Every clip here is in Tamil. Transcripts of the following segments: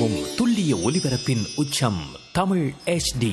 வழங்கும் துல்லிய ஒலிபரப்பின் உச்சம் தமிழ் HD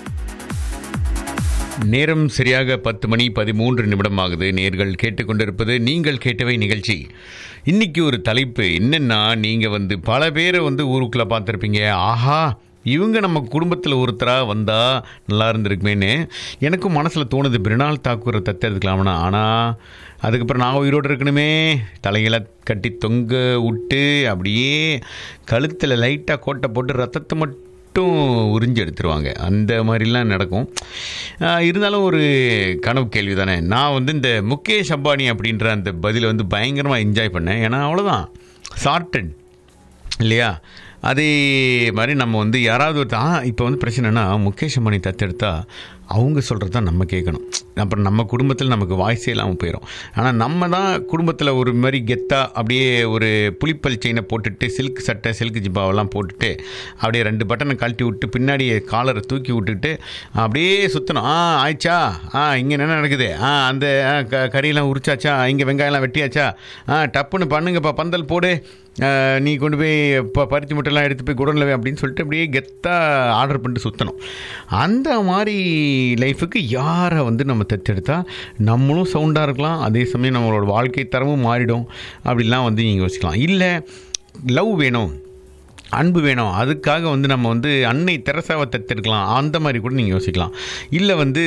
நேரம் சரியாக பத்து மணி பதிமூன்று நிமிடம் ஆகுது நேர்கள் கேட்டுக்கொண்டிருப்பது நீங்கள் கேட்டவை நிகழ்ச்சி இன்னைக்கு ஒரு தலைப்பு என்னன்னா நீங்க வந்து பல பேரை வந்து ஊருக்குள்ள பார்த்துருப்பீங்க ஆஹா இவங்க நம்ம குடும்பத்தில் ஒருத்தராக வந்தால் நல்லா இருந்திருக்குமேன்னு எனக்கும் மனசில் தோணுது பிரினால் தாக்கூரை தத்தெடுக்கலாம்னா ஆனால் அதுக்கப்புறம் நான் உயிரோடு இருக்கணுமே தலைகளை கட்டி தொங்க விட்டு அப்படியே கழுத்தில் லைட்டாக கோட்டை போட்டு ரத்தத்தை மட்டும் மட்டும் உறிஞ்சி எடுத்துருவாங்க அந்த மாதிரிலாம் நடக்கும் ஆஹ் இருந்தாலும் ஒரு கனவு கேள்வி தானே நான் வந்து இந்த முகேஷ் அம்பானி அப்படின்ற அந்த பதிலை வந்து பயங்கரமாக என்ஜாய் பண்ணேன் ஏன்னா அவ்வளோதான் சார்ட்டட் இல்லையா அதே மாதிரி நம்ம வந்து யாராவது ஒரு ஆ இப்போ வந்து பிரச்சனைனா முகேஷ் அம்பானி தத்தெடுத்தா அவங்க சொல்கிறது தான் நம்ம கேட்கணும் அப்புறம் நம்ம குடும்பத்தில் நமக்கு வாய்ஸே இல்லாமல் போயிடும் ஆனால் நம்ம தான் குடும்பத்தில் ஒரு மாதிரி கெத்தாக அப்படியே ஒரு புளிப்பல் செயினை போட்டுட்டு சில்க் சட்டை சில்க் ஜிப்பாவெல்லாம் போட்டுட்டு அப்படியே ரெண்டு பட்டனை கழட்டி விட்டு பின்னாடி காலரை தூக்கி விட்டுட்டு அப்படியே சுற்றணும் ஆ ஆயிடுச்சா ஆ இங்கே என்ன நடக்குது ஆ அந்த ஆ, க கறியெல்லாம் உரிச்சாச்சா இங்கே வெங்காயம்லாம் வெட்டியாச்சா ஆ டப்புன்னு பண்ணுங்கப்பா பந்தல் போடு ஆ, நீ கொண்டு போய் இப்போ பருத்தி முட்டைலாம் எடுத்து போய் குடனில் வை அப்படின்னு சொல்லிட்டு அப்படியே கெத்தாக ஆர்டர் பண்ணிட்டு சுற்றணும் அந்த மாதிரி லைஃபுக்கு யாரை வந்து நம்ம தத்தெடுத்தா நம்மளும் சவுண்டாக இருக்கலாம் அதே சமயம் நம்மளோட வாழ்க்கை தரமும் மாறிடும் அப்படிலாம் வந்து நீங்கள் யோசிக்கலாம் இல்லை லவ் வேணும் அன்பு வேணும் அதுக்காக வந்து நம்ம வந்து அன்னை தெரசாவை தத்தெடுக்கலாம் அந்த மாதிரி கூட நீங்கள் யோசிக்கலாம் இல்லை வந்து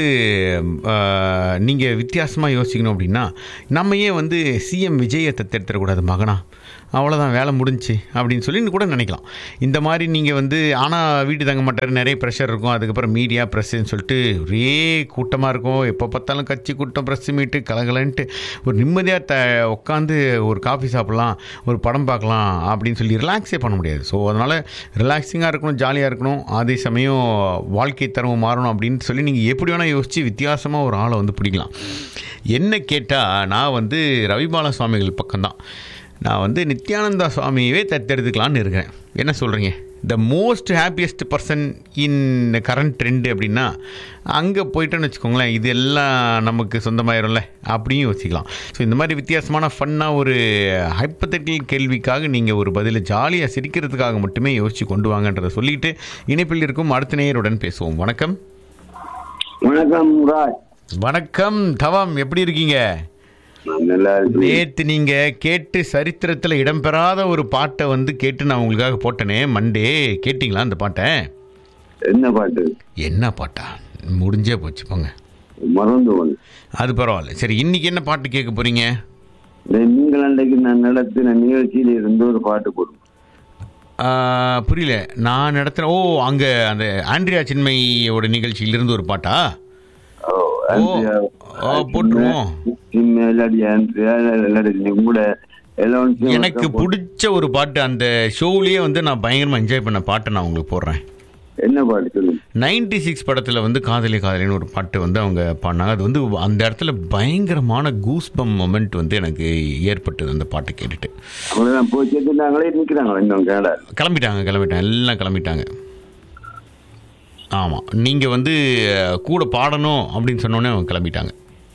நீங்கள் வித்தியாசமாக யோசிக்கணும் அப்படின்னா நம்ம ஏன் வந்து சிஎம் விஜயை தத்தெடுத்துடக்கூடாது மகனா அவ்வளோதான் வேலை முடிஞ்சுச்சு அப்படின்னு சொல்லி கூட நினைக்கலாம் இந்த மாதிரி நீங்கள் வந்து ஆனால் வீட்டு தங்க மாட்டார் நிறைய ப்ரெஷர் இருக்கும் அதுக்கப்புறம் மீடியா ப்ரெஸ்ஸுன்னு சொல்லிட்டு ஒரே கூட்டமாக இருக்கும் எப்போ பார்த்தாலும் கட்சி கூட்டம் ப்ரெஸ் மீட்டு கலகலன்ட்டு ஒரு நிம்மதியாக த உட்காந்து ஒரு காஃபி சாப்பிட்லாம் ஒரு படம் பார்க்கலாம் அப்படின்னு சொல்லி ரிலாக்ஸே பண்ண முடியாது ஸோ அதனால் ரிலாக்ஸிங்காக இருக்கணும் ஜாலியாக இருக்கணும் அதே சமயம் வாழ்க்கை தரமும் மாறணும் அப்படின்னு சொல்லி நீங்கள் எப்படி வேணால் யோசித்து வித்தியாசமாக ஒரு ஆளை வந்து பிடிக்கலாம் என்ன கேட்டால் நான் வந்து ரவிபால சுவாமிகள் பக்கம்தான் நான் வந்து நித்யானந்தா சுவாமியவே தத்தெடுத்துக்கலான்னு இருக்கிறேன் என்ன சொல்கிறீங்க the most happiest person in current trend அப்படின்னா அங்கே போயிட்டோன்னு வச்சுக்கோங்களேன் இது எல்லாம் நமக்கு சொந்தமாயிரும்ல அப்படியும் யோசிக்கலாம் ஸோ இந்த மாதிரி வித்தியாசமான ஃபன்னாக ஒரு ஹைப்பத்தட்டிக்கல் கேள்விக்காக நீங்கள் ஒரு பதிலை ஜாலியாக சிரிக்கிறதுக்காக மட்டுமே யோசித்து கொண்டு வாங்கன்றதை சொல்லிட்டு இணைப்பில் இருக்கும் அடுத்த நேயருடன் பேசுவோம் வணக்கம் வணக்கம் ராஜ் வணக்கம் தவம் எப்படி இருக்கீங்க நான் நல்லா இருக்கேன் நேத்து நீங்க கேட்டு சரித்திரத்துல இடம்பெறாத ஒரு பாட்டை வந்து கேட்டு நான் உங்களுக்காக போட்டனே மண்டே கேட்டிங்களா அந்த பாட்டை என்ன பாட்டு என்ன பாட்டா முடிஞ்சே போச்சு போங்க மறந்து வந்து அது பரவாயில்ல சரி இன்னைக்கு என்ன பாட்டு கேட்க போறீங்க இந்த நீங்கள் அன்றைக்கு நான் நடத்தின நிகழ்ச்சியில இருந்து ஒரு பாட்டு கொடுங்க ஆ, புரியல நான் நடத்துறேன் ஓ அங்க அந்த ஆண்ட்ரியா சின்மையோட நிகழ்ச்சியிலிருந்து ஒரு பாட்டா ஓ, ஓ ஆண்ட்ரியா, ஓ, போட்டுருவோம் சின்ன இல்லாட்டி ஆண்ட்ரியா, இல்லாட்டி நீ கூட எல்லாம் எனக்கு பிடிச்ச ஒரு பாட்டு அந்த ஷோவிலேயே வந்து நான் பயங்கரமா என்ஜாய் பண்ண பாட்டை நான் உங்களுக்கு போடுறேன் என்ன பாட்டு சொல்லுங்க நைன்டி சிக்ஸ் படத்தில் வந்து காதலி காதலின்னு ஒரு பாட்டு வந்து அவங்க பாடினாங்க அது வந்து அந்த இடத்துல பயங்கரமான கூஸ்பம் மொமெண்ட் வந்து எனக்கு ஏற்பட்டது அந்த பாட்டை கேட்டுட்டு அவ்வளவுதான் போய் சேர்த்துட்டாங்களே நிக்கிறாங்களா இன்னும் கேடா கிளம்பிட்டாங்க கிளம்பிட்டாங்க எல்லாம் கிளம்பிட்டாங்க ஆமாம் நீங்கள் வந்து அஹ், கூட பாடணும் அப்படின்னு சொன்னோன்னே அவங்க கிளம்பிட்டாங்க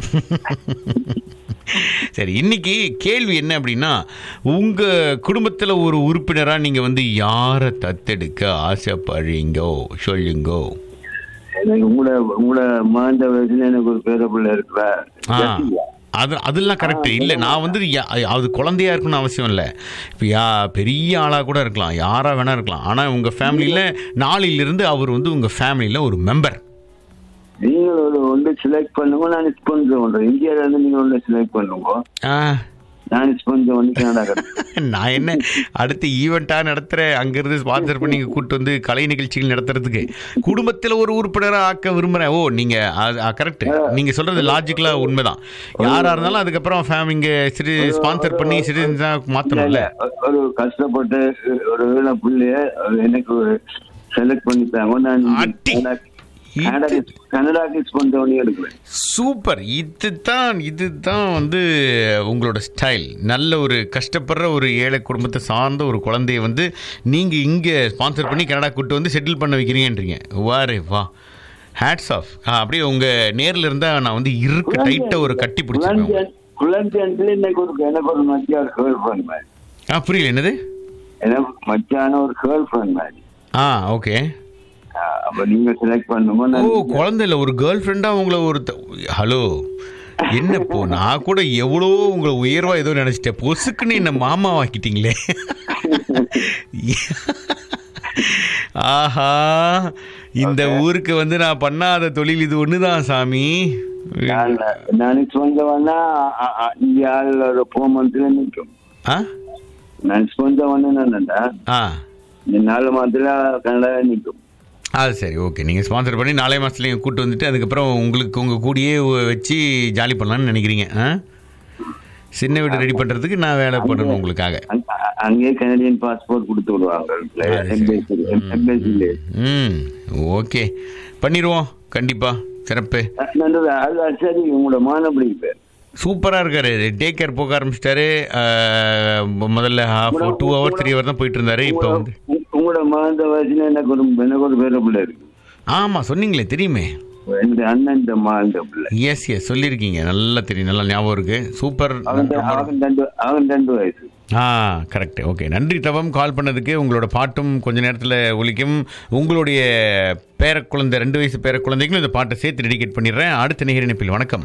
சரி இன்னைக்கு கேள்வி என்ன அப்படின்னா உங்கள் குடும்பத்தில் ஒரு உறுப்பினராக நீங்கள் வந்து யாரை தத்தெடுக்க ஆசைப்படுறீங்கோ சொல்லுங்கோ எனக்கு உங்களோட உங்களோட மாந்த வயசுல எனக்கு ஒரு பேர பிள்ளை இருக்கிற ஆ அது அதெல்லாம் கரெக்ட் இல்லை நான் வந்து யா- அது குழந்தையா இருக்கணும்னு அவசியம் இல்லை இப்போ யா பெரிய ஆளாக கூட இருக்கலாம் யாராக வேணா இருக்கலாம் ஆனால் உங்கள் ஃபேமிலியில் நாளையிலிருந்து அவர் வந்து உங்கள் ஃபேமிலியில் ஒரு மெம்பர் நீங்கள் ஒரு ஒன்று செலக்ட் பண்ணுங்க நான் ஸ்பான்சர் பண்றேன் இந்தியால இருந்து நீங்க ஒன்று செலக்ட் பண்ணுங்க நான் ஸ்பான்சர் பண்ணி கனடா கட்டுறேன் நான் என்ன அடுத்து ஈவெண்ட்டாக நடத்துகிறேன் அங்கேருந்து ஸ்பான்சர் பண்ணி இங்கே கூப்பிட்டு வந்து கலை நிகழ்ச்சிகள் நடத்துறதுக்கு குடும்பத்தில் ஒரு உறுப்பினராக ஆக்க விரும்புகிறேன் ஓ நீங்கள் கரெக்ட் நீங்கள் சொல்கிறது லாஜிக்கலாக உண்மைதான் யாராக இருந்தாலும் அதுக்கப்புறம் ஃபேம் இங்கே சிறு ஸ்பான்சர் பண்ணி சிறிதாக மாற்றணும்ல ஒ- ஒரு கஷ்டப்பட்டு ஒரு வேலை புள்ளைய ஒரு எனக்கு ஒரு செலக்ட் பண்ணிட்டாங்க நான் அட்டி. கனடா- கனடாக்கு கனடாக்கு ஸ்பான்சர் பண்ணி எடுக்கிறேன் சூப்பர் இதுதான் இதுதான் வந்து உங்களோட ஸ்டைல் நல்ல ஒரு கஷ்டப்படுற ஒரு ஏழை குடும்பத்தை சார்ந்த ஒரு குழந்தைய வந்து நீங்கள் இங்கே ஸ்பான்சர் பண்ணி கனடா கூட்டு வந்து செட்டில் பண்ண வைக்கிறீங்கன்றீங்க வாரே வா ஹேட்ஸ் ஆஃப் அப்படியே உங்கள் நேரில் இருந்தால் நான் வந்து இருக்க டைட்டாக ஒரு கட்டி பிடிச்சிருக்கேன் குழந்தை எனக்கு ஒரு எனக்கு ஒரு மத்தியா கேர்ள் ஃப்ரெண்ட் ஆ புரியல என்னது ஏன்னா மச்சான ஒரு கேர்ள் ஃப்ரெண்ட் மாதிரி ஆ ஓகே ஆ, அப்ப நீங்க செலக்ட் பண்ணுங்க ஓ நான் குழந்தை இல்லை ஒரு கேர்ள் ஃப்ரெண்டா உங்களை ஒரு த- ஹலோ என்ன இப்போ நான் கூட எவ்வளோ உங்களை உயர்வா ஏதோ நினைச்சிட்டேன் பொசுக்குன்னு என்ன மாமா ஆக்கிட்டீங்களே ஆஹா இந்த ஊருக்கு வந்து நான் பண்ணாத தொழில் இது ஒண்ணுதான் சாமி நான் நான் சொந்தவன்னா இந்த ஆளோட ஃபோர் மந்த்ல நிற்கும் ஆ நான் சொந்தவன்னு என்னடா ஆ இந்த நாலு மாதத்துல கனடா நிற்கும் அது சரி ஓகே நீங்கள் ஸ்பான்சர் பண்ணி நாலே மாதத்துலேயும் கூட்டு வந்துட்டு அதுக்கப்புறம் உங்களுக்கு உங்கள் கூடயே வ- வச்சு ஜாலி பண்ணலாம்னு நினைக்கிறீங்க ஆ சின்ன வீடு ரெடி பண்ணுறதுக்கு நான் வேலை பண்ணணும் உங்களுக்காக அங்க- அங்கேயே கனடியன் பாஸ்போர்ட் கொடுத்து விடுவாங்க அது சரி. எம்பேசியில ம் ஓகே பண்ணிடுவோம் கண்டிப்பாக சிறப்பு நல்லது அது அது சரி உங்களோட மானப்படி பேர் சூப்பராக இருக்காரு டேக் கேர் போக ஆரம்பிச்சிட்டாரு அஹ், முதல்ல half two hour three hour தான் போயிட்டு இருந்தாரு இப்போ வந்து உங்க- உங்களோட மாந்த வயசுல எனக்கு ஒரு எனக்கு ஒரு பேர பிள்ளை இருக்கு ஆமாம் சொன்னீங்களே தெரியுமே எங்க அண்ணன் மாந்த பிள்ளை எஸ் எஸ் சொல்லியிருக்கீங்க நல்லா தெரியும் நல்லா ஞாபகம் இருக்கு சூப்பர் அவன் த- அவன் ரெண்டு அவன் ரெண்டு வயசு ஆ கரெக்ட் ஓகே நன்றி தவம் கால் பண்ணதுக்கு உங்களோட பாட்டும் கொஞ்ச நேரத்தில் ஒலிக்கும் உங்களுடைய பேரக்குழந்தை ரெண்டு வயசு பேரக்குழந்தைகளும் இந்த பாட்டை சேர்த்து டெடிகேட் பண்ணிடுறேன் அடுத்த நிகழ் இணைப்பில் வணக்கம்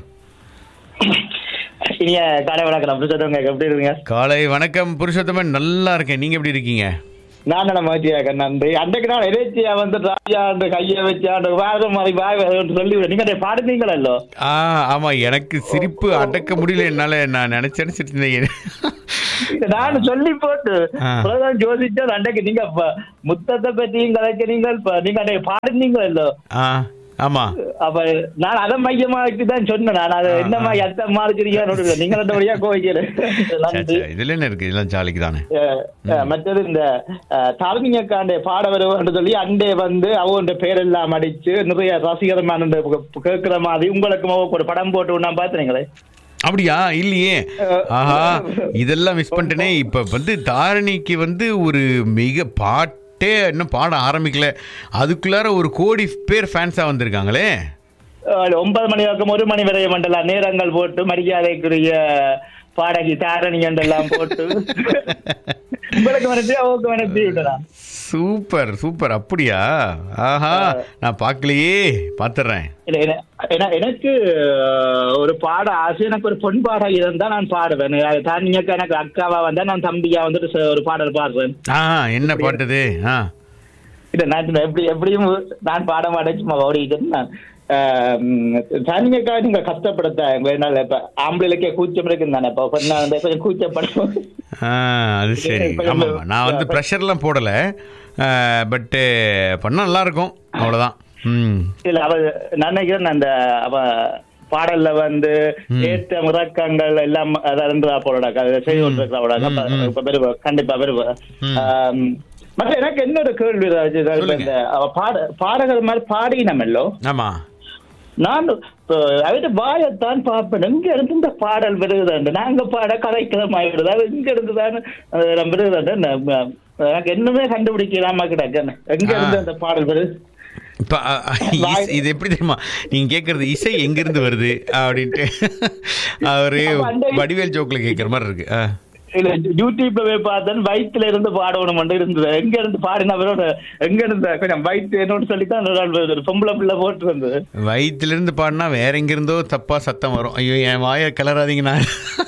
இனிய காலை வணக்கம் அப்படி சொல்லுங்க எப்படி இருக்கீங்க காலை வணக்கம் புருஷோத்தமன் நல்லா இருக்கேன் நீங்கள் எப்படி இருக்கீங்க நான் என்ன மாற்றியாக்க நன்றி அன்றைக்கு நான் எதேச்சியா வந்து ராஜா அந்த கையை வச்சு அந்த வேற மாதிரி வாய் வேறு சொல்லி விடு. நீங்க அதை பாடுனீங்களோ ஆ ஆமாம் எனக்கு சிரிப்பு அடக்க முடியல என்னால் நான் நினச்சி நினச்சிட்டு இருந்தேன் நான் சொல்லி போட்டு ஆ. அப்புறம் ஜோதிச்சா அன்றைக்கு நீங்க இப்ப முத்தத்தை பற்றியும் கலைக்கிறீங்க இப்ப நீங்க அதை பாடுனீங்களோ ஆ ஆமாம் அப்ப நான் அதை மையமா வச்சு தான் சொன்னேன் நான் அதை என்ன மாதிரி அர்த்தமா இருக்கிறீங்க நீங்க ரெண்டு வழியா கோவிக்கல நன்றி இதில் என்ன இருக்குது இதெல்லாம் ஜாலிக்கு தானே அஹ் அஹ் மற்றது இந்த தாரணியக்காண்ட பாட வருவன்னு சொல்லி அண்டே வந்து அவங்க பேரெல்லாம் அடிச்சு நிறைய ரசிகரமான இந்த கேட்கிற மாதிரி உங்களுக்கு ஒரு படம் போட்டு நான் பார்த்தீங்களே அப்படியா இல்லையே ஆஹா இதெல்லாம் மிஸ் பண்ணிட்டேனே இப்போ வந்து தாரணிக்கு வந்து ஒரு மிக பாட்டே இன்னும் பாட ஆரம்பிக்கல அதுக்குள்ளார ஒரு கோடி பேர் ஃபேன்ஸாக வந்திருக்காங்களே அஹ் ஒன்பது மணி வரைக்கும் ஒரு மணி வரை மண்டல நேரங்கள் போட்டு மரியாதைக்குரிய பாடகி தாரணி என்றெல்லாம் போட்டு உங்களுக்கு மனசு அவங்க மனசு விடலாம் சூப்பர் சூப்பர் அப்படியா ஆஹா நான் பார்க்கலையே பார்த்துடுறேன் இல்ல என- என- எனக்கு அஹ், ஒரு பாட ஆசை எனக்கு ஒரு பொன் பாடகி இருந்தா நான் பாடுவேன் தானியக்கு எனக்கு அக்காவா வந்தா நான் தம்பியா வந்துட்டு ச- ஒரு பாடல் பாடுவேன் ஆ என்ன பாட்டுது ஆ இல்ல நான் எப்படி எப்படியும் நான் பாட மாட்டேன் சும்மா ஓடிக்கிட்டு நான் தானியக்கா நீங்க கஷ்டப்படுத்த என்னால இப்ப ஆம்பளைக்கே கூச்சம் இருக்குன்னு தானே இப்போ கொஞ்சம் நான் வந்து கொஞ்சம் கூச்சப்படும் ஆ அது சரி ஆமாம் நான் வந்து ப்ரெஷர்லாம் போடலை பட்டு பண்ணால் நல்லாயிருக்கும் அவ்வளோதான் ம் இல்ல அவ நான் நினைக்கிறேன் அந்த அவ பாடல்ல வந்து ஏற்ற முறக்கங்கள் எல்லாம் அதான் போலடா செய்து கொண்டிருக்கிறவட இப்ப பெருவ கண்டிப்பா பெருவ ஆம், மற்ற எனக்கு என்ன ஒரு கேள்வி ராஜு, இப்ப சொல்லுங்க. இந்த அவ பாட பாடகர் மாதிரி பாடினமல்லோ ஆமாம் நான் இப்போ அவரு வாயத்தான் பார்ப்பேன் எங்க இருந்து இந்த பாடல் விருதுண்டு நாங்க பாட கதைக்கிழமை விடுது அது எங்க இருந்து தான் விருதுண்டு எனக்கு என்னமே கண்டுபிடிக்கலாமா கிடக்கு எங்க இருந்து அந்த பாடல் விருது இப்போ இது எப்படி தெரியுமா நீங்க கேட்கறது இசை எங்கிருந்து வருது அப்படின்ட்டு அவரு அப்ப அந்த- வடிவேல் ஜோக்ல கேட்குற மாதிரி இருக்கு ஆ. இல்ல யூடியூப்ல போய் பார்த்தேன் வயிற்றுல இருந்து பாடணும் மட்டும் இருந்தது எங்க இருந்து பாடினவரோட எங்க இருந்து கொஞ்சம் வயிற்று என்னோட சொல்லித்தான் ஒரு ஆள் ஒரு பொம்பளை பிள்ளை போட்டு வந்தது வயித்துல இருந்து பாடினா வேற எங்கிருந்தோ தப்பா சத்தம் வரும் ஐயோ என் வாயை கிளறாதீங்கண்ணா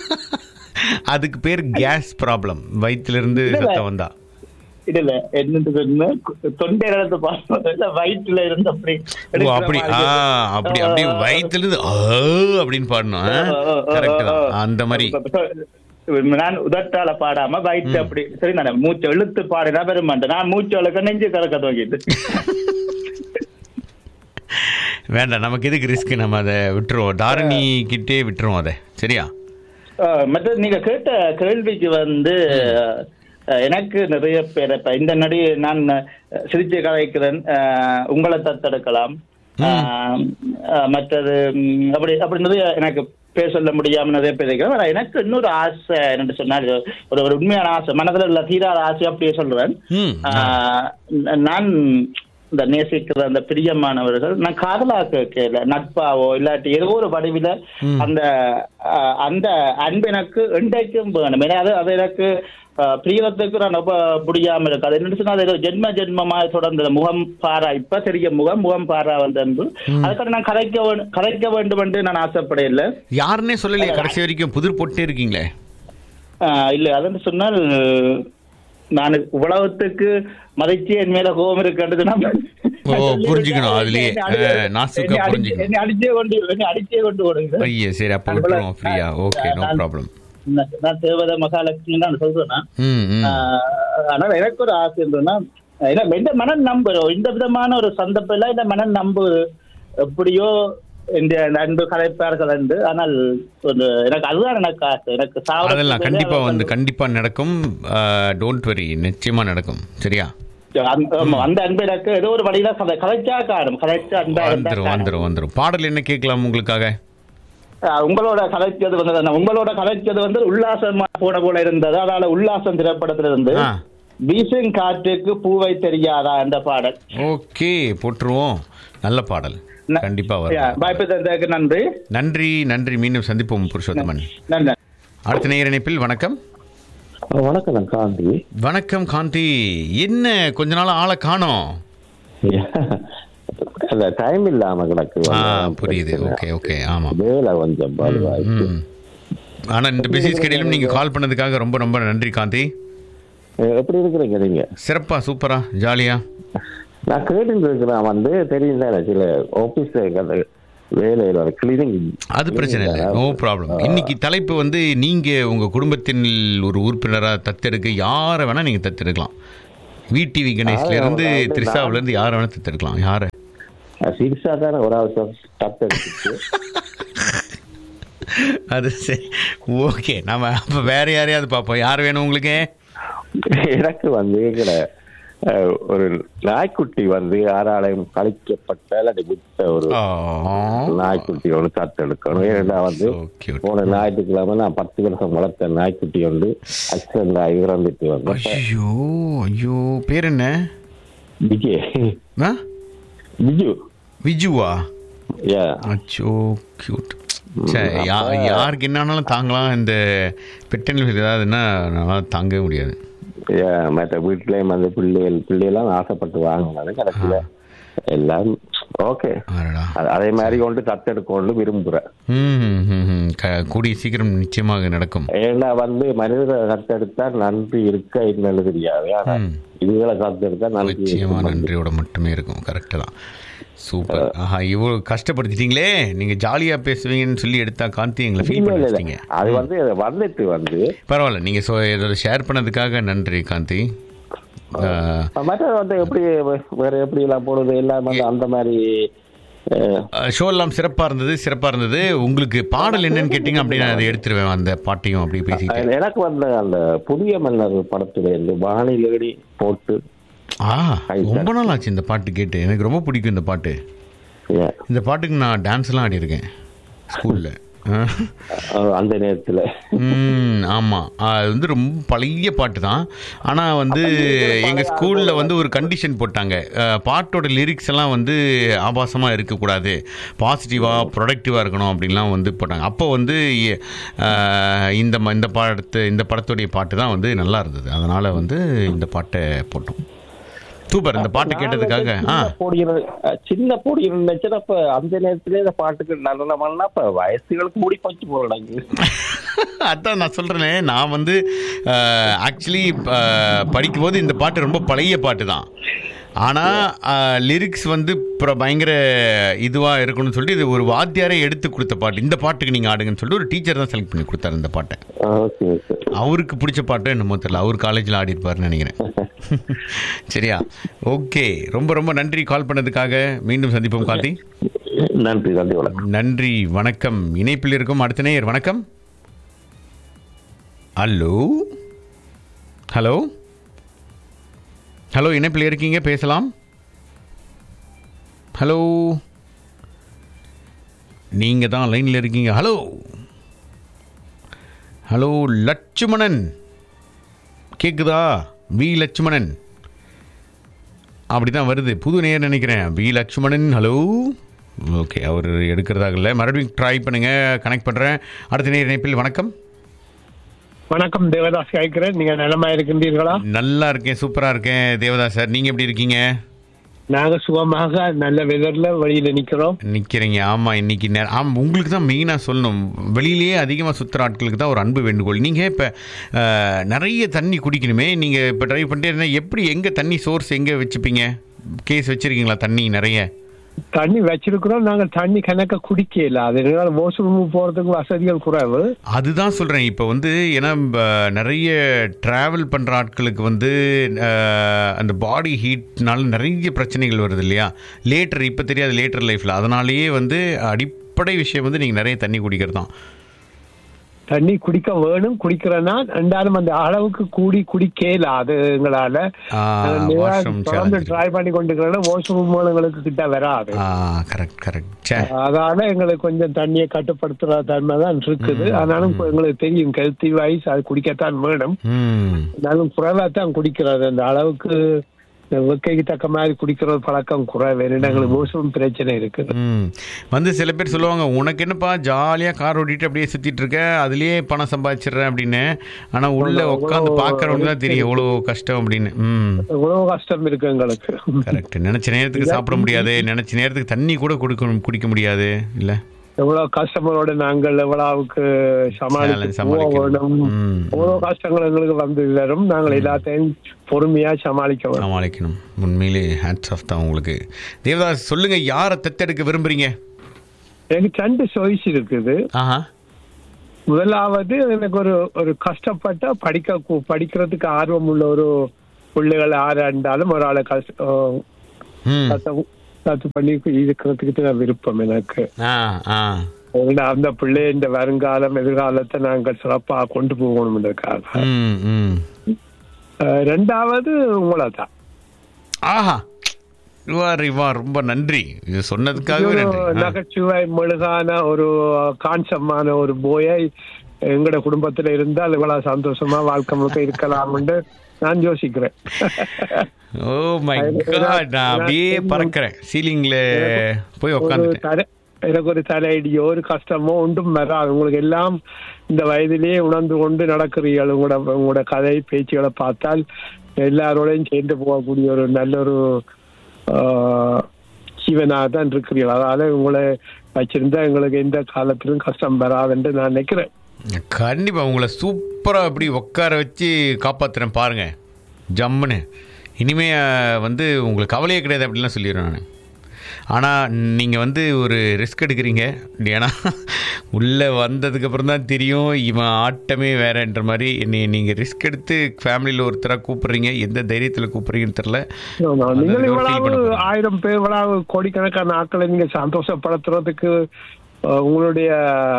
அதுக்கு பேர் கேஸ் ப்ராப்ளம் வயிற்றுல இருந்து இல்ல. சத்தம் வந்தா இல்ல என்னன்னு சொன்னா தொண்டை இடத்து பாடணும் இல்ல வயிற்றுல இருந்து அப்படி ஓ எடுக்கிற அப்படி ஆ மாதிரி. அப்படி அப்படியே வயிற்றுல இருந்து ஆ அப்படின்னு பாடணும் கரெக்ட் தான் அந்த மாதிரி நான் உதட்டால பாடாம வயிற்று அப்படி சரி நான் மூச்சு இழுத்து பாடினா பெரும் மாட்டேன் நான் மூச்சு அழுக்க நெஞ்சு கறக்க துவங்கிட்டு வேண்டாம் நமக்கு எதுக்கு ரிஸ்க் நம்ம அதை விட்டுருவோம் தாரணி கிட்டே விட்டுருவோம் அதை சரியா ஆஹ் மற்றது நீங்க கேட்ட கேள்விக்கு வந்து அஹ், எனக்கு நிறைய பேர் இப்ப இந்த நடி நான் அஹ், சிகிச்சை கலைக்கிறேன் அஹ், உங்களை தத்தெடுக்கலாம் ஆஹ், அஹ், மற்றது ம், அப்படி அப்படி நிறைய எனக்கு பேர் சொல்ல முடியாம நிறைய பேர் இருக்கிறேன் ஆனா எனக்கு இன்னொரு ஆசை என்னன்னு சொன்னால் ஒரு ஒரு உண்மையான ஆசை மனதில் உள்ள தீராத ஆசை அப்படியே சொல்றேன் ம் ஆஹ், நான் இந்த நேசிக்கிற அந்த பிரியமானவர்கள் நான் காதலா கேட்கல நட்பாவோ இல்லாட்டி ஏதோ ஒரு வடிவில அந்த அஹ், அந்த அன்பு எனக்கு இன்றைக்கும் வேணும் ஏன்னா அது அது எனக்கு அஹ், பிரியறதுக்கு நான் ரொம்ப முடியாம இருக்கு அது என்னன்னு சொன்னா அது ஏதோ ஜென்ம ஜென்மமா தொடர்ந்து முகம் பாரா இப்ப தெரிய முகம் முகம் பாரா வந்த அன்பு அதுக்காக நான் கலைக்க வேண்டும் கலைக்க வேண்டும் என்று நான் ஆசைப்படையில யாருன்னே சொல்லலையே கடைசி வரைக்கும் புதிர் போட்டே இருக்கீங்களே ஆஹ் இல்ல அதன்னு சொன்னால் நான் உலகத்துக்கு மதிச்சு என் மேல கோபம் இருக்கின்றது ஓ, புரிஞ்சுக்கணும் அதுலயே. அஹ், நாசுக்கா புரிஞ்சுக்கணும். என்னை அடிச்சே கொண்டு என்னை அடிச்சே கொண்டு ஓடுங்க ஐயா சரி அப்போ விட்டுருவோம் ஃப்ரீயா ஓகே நோ ப்ராப்ளம் நான் நான் தேவதை மகாலட்சுமி நான் சொல்றேன் ம் ம் ஆஹ் ஆனா எனக்கு ஒரு ஆசை இருந்ததுன்னா ஏன்னா இந்த மனம் நம்புறோம் இந்த விதமான ஒரு சந்தர்ப்பம் இந்த மனம் நம்பு எப்படியோ இந்த அன்பு கலைப்பார்கள் என்று ஆனால் ஒரு எனக்கு அதுதான் எனக்கு ஆசை எனக்கு சாவறதுக்கு அதெல்லாம் முன்னே கண்டிப்பா அவர் வந்து கண்டிப்பா நடக்கும் டோன்ட் வரி நிச்சயமா நடக்கும் சரியா அந்த ஆமா, அந்த அன்பு எனக்கு ஏதோ ஒரு வழியில கதை கதைச்சா காணும் கதைச்சா அன்பா இருந்தா வந்துரும் காணும். வந்துரும் வந்துரும் பாடல் என்ன கேட்கலாம் உங்களுக்காக ஆஹ் உங்களோட கதைச்சது வந்து என்ன, உங்களோட கதைச்சது வந்து உல்லாசமா போன போல இருந்தது அதனால உல்லாசம் திரைப்படத்துல இருந்து ஆ வீசும் காற்றுக்கு பூவை தெரியாதா என்ற பாடல் ஓகே போட்டுருவோம் நல்ல பாடல் ந- கண்டிப்பா யா, வரும் வாய்ப்பு தந்ததுக்கு நன்றி நன்றி நன்றி மீண்டும் சந்திப்போம் புருஷோத்தமன் நன்றி அடுத்த நேர இணைப்பில் வணக்கம் வணக்கம் நான் காந்தி வணக்கம் காந்தி என்ன கொஞ்ச நாள் ஆளை காணோம் அந்த டைம் இல்லாம கிடக்கு ஆ புரியுது ஓகே ஓகே ஆமா வேலை கொஞ்சம் பலுவாயிடுச்சு ம் ஆனா இந்த பிஸி ஸ்கெடியூலும் நீங்க கால் பண்ணதுக்காக ரொம்ப ரொம்ப நன்றி காந்தி எப்படி இருக்கிறீங்க நீங்க சிறப்பா சூப்பரா ஜாலியா நான் கேட்டுட்டு இருக்கிறேன் வந்து தெரியும் தானே சில ஆபீஸ்ல வேலையில ஒரு கிளீனிங் அது பிரச்சனை இல்லை நோ ப்ராப்ளம் இன்னைக்கு தலைப்பு வந்து நீங்க உங்க குடும்பத்தின் ஒரு உறுப்பினரா தத்தெடுக்க யாரை வேணா நீங்க தத்தெடுக்கலாம் விடிவி கணேஷ்ல இருந்து திரிசாவுல இருந்து யாரை வேணா தத்தெடுக்கலாம் யாரை சீரியஸா தானே ஒரு அவசரம் தப்பு எடுத்துச்சு அது சரி ஓகே நம்ம அப்ப வேற யாரையாவது பார்ப்போம் யார் வேணும் உங்களுக்கு எனக்கு வந்து இதுல, அஹ், ஒரு நாய்க்குட்டி வந்து யாராலையும் கழிக்கப்பட்ட அல்லது விட்ட ஒரு நாய்க்குட்டி ஒன்று தத்தெடுக்கணும் ஏன்னா வந்து So cute. போன ஞாயிற்றுக்கிழமை நான் பத்து வருஷம் வளர்த்த நாய்க்குட்டி வந்து ஆக்சிடென்ட் ஆகி இறந்துட்டு வந்தேன் ஐயோ ஐயோ பேர் என்ன விஜய் ஆ? விஜு விஜுவா யா அச்சோ கியூட் சரி யா யாருக்கு என்ன ஆனாலும் தாங்கலாம் இந்த பெட்டனில் ஏதாவதுன்னா நல்லா தாங்கவே முடியாது யா மற்ற வீட்லயும் வந்து பிள்ளைகள் பிள்ளைகள்லாம் ஆசைப்பட்டு வாங்கினாங்க கடைசியில எல்லாம் ஓகே அடடா அதே மாதிரி கொண்டு தத்தெடுக்கணும்னு விரும்புறேன் ம், ம், ம். க- கூடிய சீக்கிரம் நிச்சயமாக நடக்கும் ஏன்னா வந்து மனித தத்தெடுத்தா நன்றி இருக்க என்னன்னு தெரியாது ஆனா ம். இதுகளை தத்தெடுத்தா நன்றி நிச்சயமா இருக்கும். நன்றியோட மட்டுமே இருக்கும் கரெக்டு தான் சூப்பர் ஆஹா இவ்வளோ கஷ்டப்படுத்திட்டீங்களே நீங்க ஜாலியா பேசுவீங்கன்னு சொல்லி எடுத்தா காந்தி எங்களை ஃபீல் இல்ல, பண்ண இல்ல, இல்ல. வச்சிட்டீங்க அது வந்து வந்துட்டு வந்து பரவாயில்ல நீங்க சொ இதோட ஷேர் பண்ணதுக்காக நன்றி காந்தி ஆஹ், மற்ற வந்து எப்படி வேற எப்படி எல்லாம் போடுறது எல்லாம் வந்து அந்த மாதிரி அஹ், ஷோ எல்லாம் சிறப்பா இருந்தது சிறப்பா இருந்தது உங்களுக்கு பாடல் என்னன்னு கேட்டீங்க அப்படின்னு நான் அதை எடுத்துருவேன் அந்த பாட்டையும் அப்படி பேசிட்டு எனக்கு வந்து அந்த புதிய மன்னர் படத்துல இருந்து வானிலடி போட்டு ஆ ரொம்ப நாள் ஆச்சு இந்த பாட்டு கேட்டு எனக்கு ரொம்ப பிடிக்கும் இந்த பாட்டு yeah, இந்த பாட்டுக்கு நான் டான்ஸ்லாம் ஆடியிருக்கேன் ஸ்கூல்ல அஹ், அந்த நேரத்துல ம் ஆமாம் அது வந்து ரொம்ப பழைய பாட்டு தான் ஆனால் வந்து எங்கள் ஸ்கூலில் வந்து ஒரு கண்டிஷன் போட்டாங்க அஹ், பாட்டோட லிரிக்ஸ் எல்லாம் வந்து ஆபாசமாக இருக்கக்கூடாது பாசிட்டிவாக ப்ரொடக்டிவாக இருக்கணும் அப்படின்லாம் வந்து போட்டாங்க அப்போ வந்து அஹ், இந்த ம- இந்த பாடத்து இந்த படத்துடைய பாட்டு தான் வந்து நல்லா இருந்தது அதனால் வந்து இந்த பாட்டை போட்டோம் சூப்பர் இந்த பாட்டு கேட்டதுக்காக ஆ சின்ன பொடியன் அஹ், சின்ன பொடியன் நினைச்சா அப்ப அந்த நேரத்துல இந்த பாட்டுக்கு நல்ல பண்ணா அப்ப வயசுகளுக்கு மூடி போச்சு போறாங்க அதான் நான் சொல்கிறேனே நான் வந்து ஆக்சுவலி படிக்கும்போது இந்த பாட்டு ரொம்ப பழைய பாட்டு தான் ஆனால் லிரிக்ஸ் வந்து அப்புறம் பயங்கர இதுவாக இருக்கணும்னு சொல்லிட்டு இது ஒரு வாத்தியாரே எடுத்து கொடுத்த பாட்டு இந்த பாட்டுக்கு நீங்கள் ஆடுங்கன்னு சொல்லிட்டு ஒரு டீச்சர் தான் செலக்ட் பண்ணி கொடுத்தாரு இந்த பாட்டை ஓகே ஓகே அவருக்கு பிடிச்ச பாட்டு என்னமோ தெரியல அவர் காலேஜில் ஆடி இருப்பாருன்னு நினைக்கிறேன் சரியா ஓகே ரொம்ப ரொம்ப நன்றி கால் பண்ணதுக்காக மீண்டும் சந்திப்போம் காந்தி நன்றி நன்றி வணக்கம் நன்றி வணக்கம் இணைப்பில் இருக்கும் அடுத்த நேயர் வணக்கம் ஹலோ ஹலோ ஹலோ இணைப்பில் இருக்கீங்க பேசலாம் ஹலோ நீங்கள் தான் லைனில் இருக்கீங்க ஹலோ ஹலோ லட்சுமணன் கேக்குதா வி லட்சுமணன் அப்படிதான் வருது புது நேர் நினைக்கிறேன் பி லக்ஷ்மணன் ஹலோ ஓகே அவர் எடுக்கிறதாக இல்லை மறுபடியும் ட்ரை பண்ணுங்க கனெக்ட் பண்ணுறேன் அடுத்த நேர் இணைப்பில் வணக்கம் வணக்கம் தேவதாஸ் கேட்கிறேன் நீங்க நலமா இருக்கின்றீர்களா நல்லா இருக்கேன் சூப்பராக இருக்கேன் தேவதாஸ் சார் நீங்கள் எப்படி இருக்கீங்க நாங்க சுகமாக நல்ல வெதர்ல வெளியில நிக்கிறோம் நிற்கிறீங்க ஆமாம் இன்னைக்கு நேரம் ஆமாம் உங்களுக்கு தான் மெயினாக சொல்லணும் வெளியிலேயே அதிகமாக சுற்றுற ஆட்களுக்கு தான் ஒரு அன்பு வேண்டுகோள் நீங்கள் இப்போ நிறைய தண்ணி குடிக்கணுமே நீங்கள் இப்போ ட்ரைவ் பண்ணிட்டே இருந்தால் எப்படி எங்கே தண்ணி சோர்ஸ் எங்கே வச்சுப்பீங்க கேஸ் வச்சுருக்கீங்களா தண்ணி நிறைய தண்ணி வச்சிருக்கிறோம் நாங்க தண்ணி கணக்க குடிக்கல அதனால வாஷ்ரூம் போறதுக்கு வசதிகள் குறைவு அதுதான் சொல்கிறேன் இப்போ வந்து ஏன்னா ப- நிறைய ட்ராவல் பண்ணுற ஆட்களுக்கு வந்து அஹ், அந்த பாடி ஹீட்னால நிறைய பிரச்சனைகள் வருது இல்லையா லேட்டர் இப்போ தெரியாது லேட்டர் லைஃப்பில் அதனாலேயே வந்து அடிப்படை விஷயம் வந்து நீங்கள் நிறைய தண்ணி குடிக்கிறது தான் தண்ணி குடிக்க வேணும் குடிக்கிறேன்னா ரெண்டாலும் அந்த அளவுக்கு கூடி குடிக்கல அது எங்களால ஆ, washroom தொடர்ந்து challenge. ட்ரை பண்ணி கொண்டிருக்கிறோம் வாஷ்ரூம் எங்களுக்கு கிட்ட வராது ஆ கரெக்ட் கரெக்ட் சே அதனால எங்களுக்கு கொஞ்சம் தண்ணியை கட்டுப்படுத்துற தன்மை தான் இருக்குது ஆனாலும் இப்ப எங்களுக்கு தெரியும் ஹெல்த்தி வைஸ் அது குடிக்கத்தான் வேணும் ம் நானும் குறைவா தான் குடிக்கிறது அந்த அளவுக்கு இந்த வெக்கைக்கு தக்க மாதிரி குடிக்கிறது பழக்கம் குறைவு ஏன்னா எங்களுக்கு மோசம் பிரச்சனை இருக்குது ம் வந்து சில பேர் சொல்லுவாங்க உனக்கு என்னப்பா ஜாலியாக கார் ஓட்டிட்டு அப்படியே சுற்றிட்டு இருக்க அதுலேயே பணம் சம்பாதிச்சிடுறேன் அப்படின்னு ஆனால் உள்ள உட்காந்து பார்க்குறவங்க தான் தெரியும் எவ்வளோ கஷ்டம் அப்படின்னு ம் எவ்வளவு கஷ்டம் இருக்கு எங்களுக்கு கரெக்ட் நினச்ச நேரத்துக்கு சாப்பிட முடியாது நினச்ச நேரத்துக்கு தண்ணி கூட குடிக்க குடிக்க முடியாது இல்லை எவ்வளவு கஸ்டமரோட நாங்கள் எவ்வளவுக்கு சமாளித்து போக சமாளிக்கணும். வேணும் ம். எவ்வளவு கஷ்டங்கள் எங்களுக்கு வந்து வரும் நாங்கள் எல்லாத்தையும் பொறுமையா சமாளிக்க வேணும் சமாளிக்கணும் உண்மையிலே ஹேட்ஸ் ஆஃப் தான் உங்களுக்கு தேவதாஸ் சொல்லுங்க யாரை தத்தெடுக்க விரும்புறீங்க எனக்கு ரெண்டு சாய்ஸ் இருக்குது ஆஹா முதலாவது எனக்கு ஒரு ஒரு கஷ்டப்பட்ட படிக்க கு- படிக்கிறதுக்கு ஆர்வம் உள்ள ஒரு பிள்ளைகள் யாரா இருந்தாலும் ஒரு ஆளை கஷ்ட ம் கஷ்டம் கஷ்டம் பண்ணி இருக்கிறதுக்கு தான் விருப்பம் எனக்கு ஆ ஆ ஏன்னா அந்த பிள்ளை இந்த வருங்காலம் எதிர்காலத்தை நாங்கள் சிறப்பா கொண்டு போகணும்ன்றதுக்காக ம் ம் அஹ் ரெண்டாவது உங்களை தான் ஆஹா இவா இவா ரொம்ப நன்றி இது சொன்னதுக்காகவே நன்றி ஆ. நகைச்சுவை மெழுகான ஒரு கான்சமான ஒரு போயை எங்கட குடும்பத்துல இருந்தால் இவ்வளவு சந்தோஷமா வாழ்க்கை முழுக்க இருக்கலாம்னு நான் யோசிக்கிறேன் ஓ மை காட் நான் அப்படியே பறக்கிறேன் சீலிங்ல போய் ஒரு உட்காந்துட்டேன் தலை எனக்கு ஒரு தலையடியோ ஒரு கஷ்டமோ ஒன்றும் வராது உங்களுக்கு எல்லாம் இந்த வயதிலேயே உணர்ந்து கொண்டு நடக்கிறீர்கள் உங்களோட உங்களோட கதை பேச்சுகளை பார்த்தால் எல்லாரோடையும் சேர்ந்து போகக்கூடிய ஒரு நல்ல ஒரு ஜீவனாக தான் இருக்கிறீர்கள் அதனால உங்களை வச்சிருந்தா எங்களுக்கு எந்த காலத்திலும் கஷ்டம் வராதுன்னு நான் நினைக்கிறேன் கண்டிப்பா உங்களை சூப்பரா அப்படி உட்கார வச்சு காப்பாத்துறேன் பாருங்க ஜம்முன்னு இனிமே அஹ், வந்து உங்களுக்கு கவலையே கிடையாது அப்படிலாம் சொல்லிடுறேன் நான் ஆனால் நீங்கள் வந்து ஒரு ரிஸ்க் எடுக்கிறீங்க ஏன்னா உள்ளே வந்ததுக்கப்புறம் தான் தெரியும் இவன் ஆட்டமே வேறன்ற மாதிரி என்னை நீங்கள் ரிஸ்க் எடுத்து ஃபேமிலியில் ஒருத்தராக கூப்பிடுறீங்க எந்த தைரியத்தில் கூப்பிடுறீங்கன்னு தெரில ஆமா, நீங்கள் அதை feel இவ்வளவு பண்ண போறேன். ஆயிரம் பேர் இவ்வளவு கோடிக்கணக்கான ஆட்களை நீங்க சந்தோஷப்படுத்துறதுக்கு அஹ், உங்களுடைய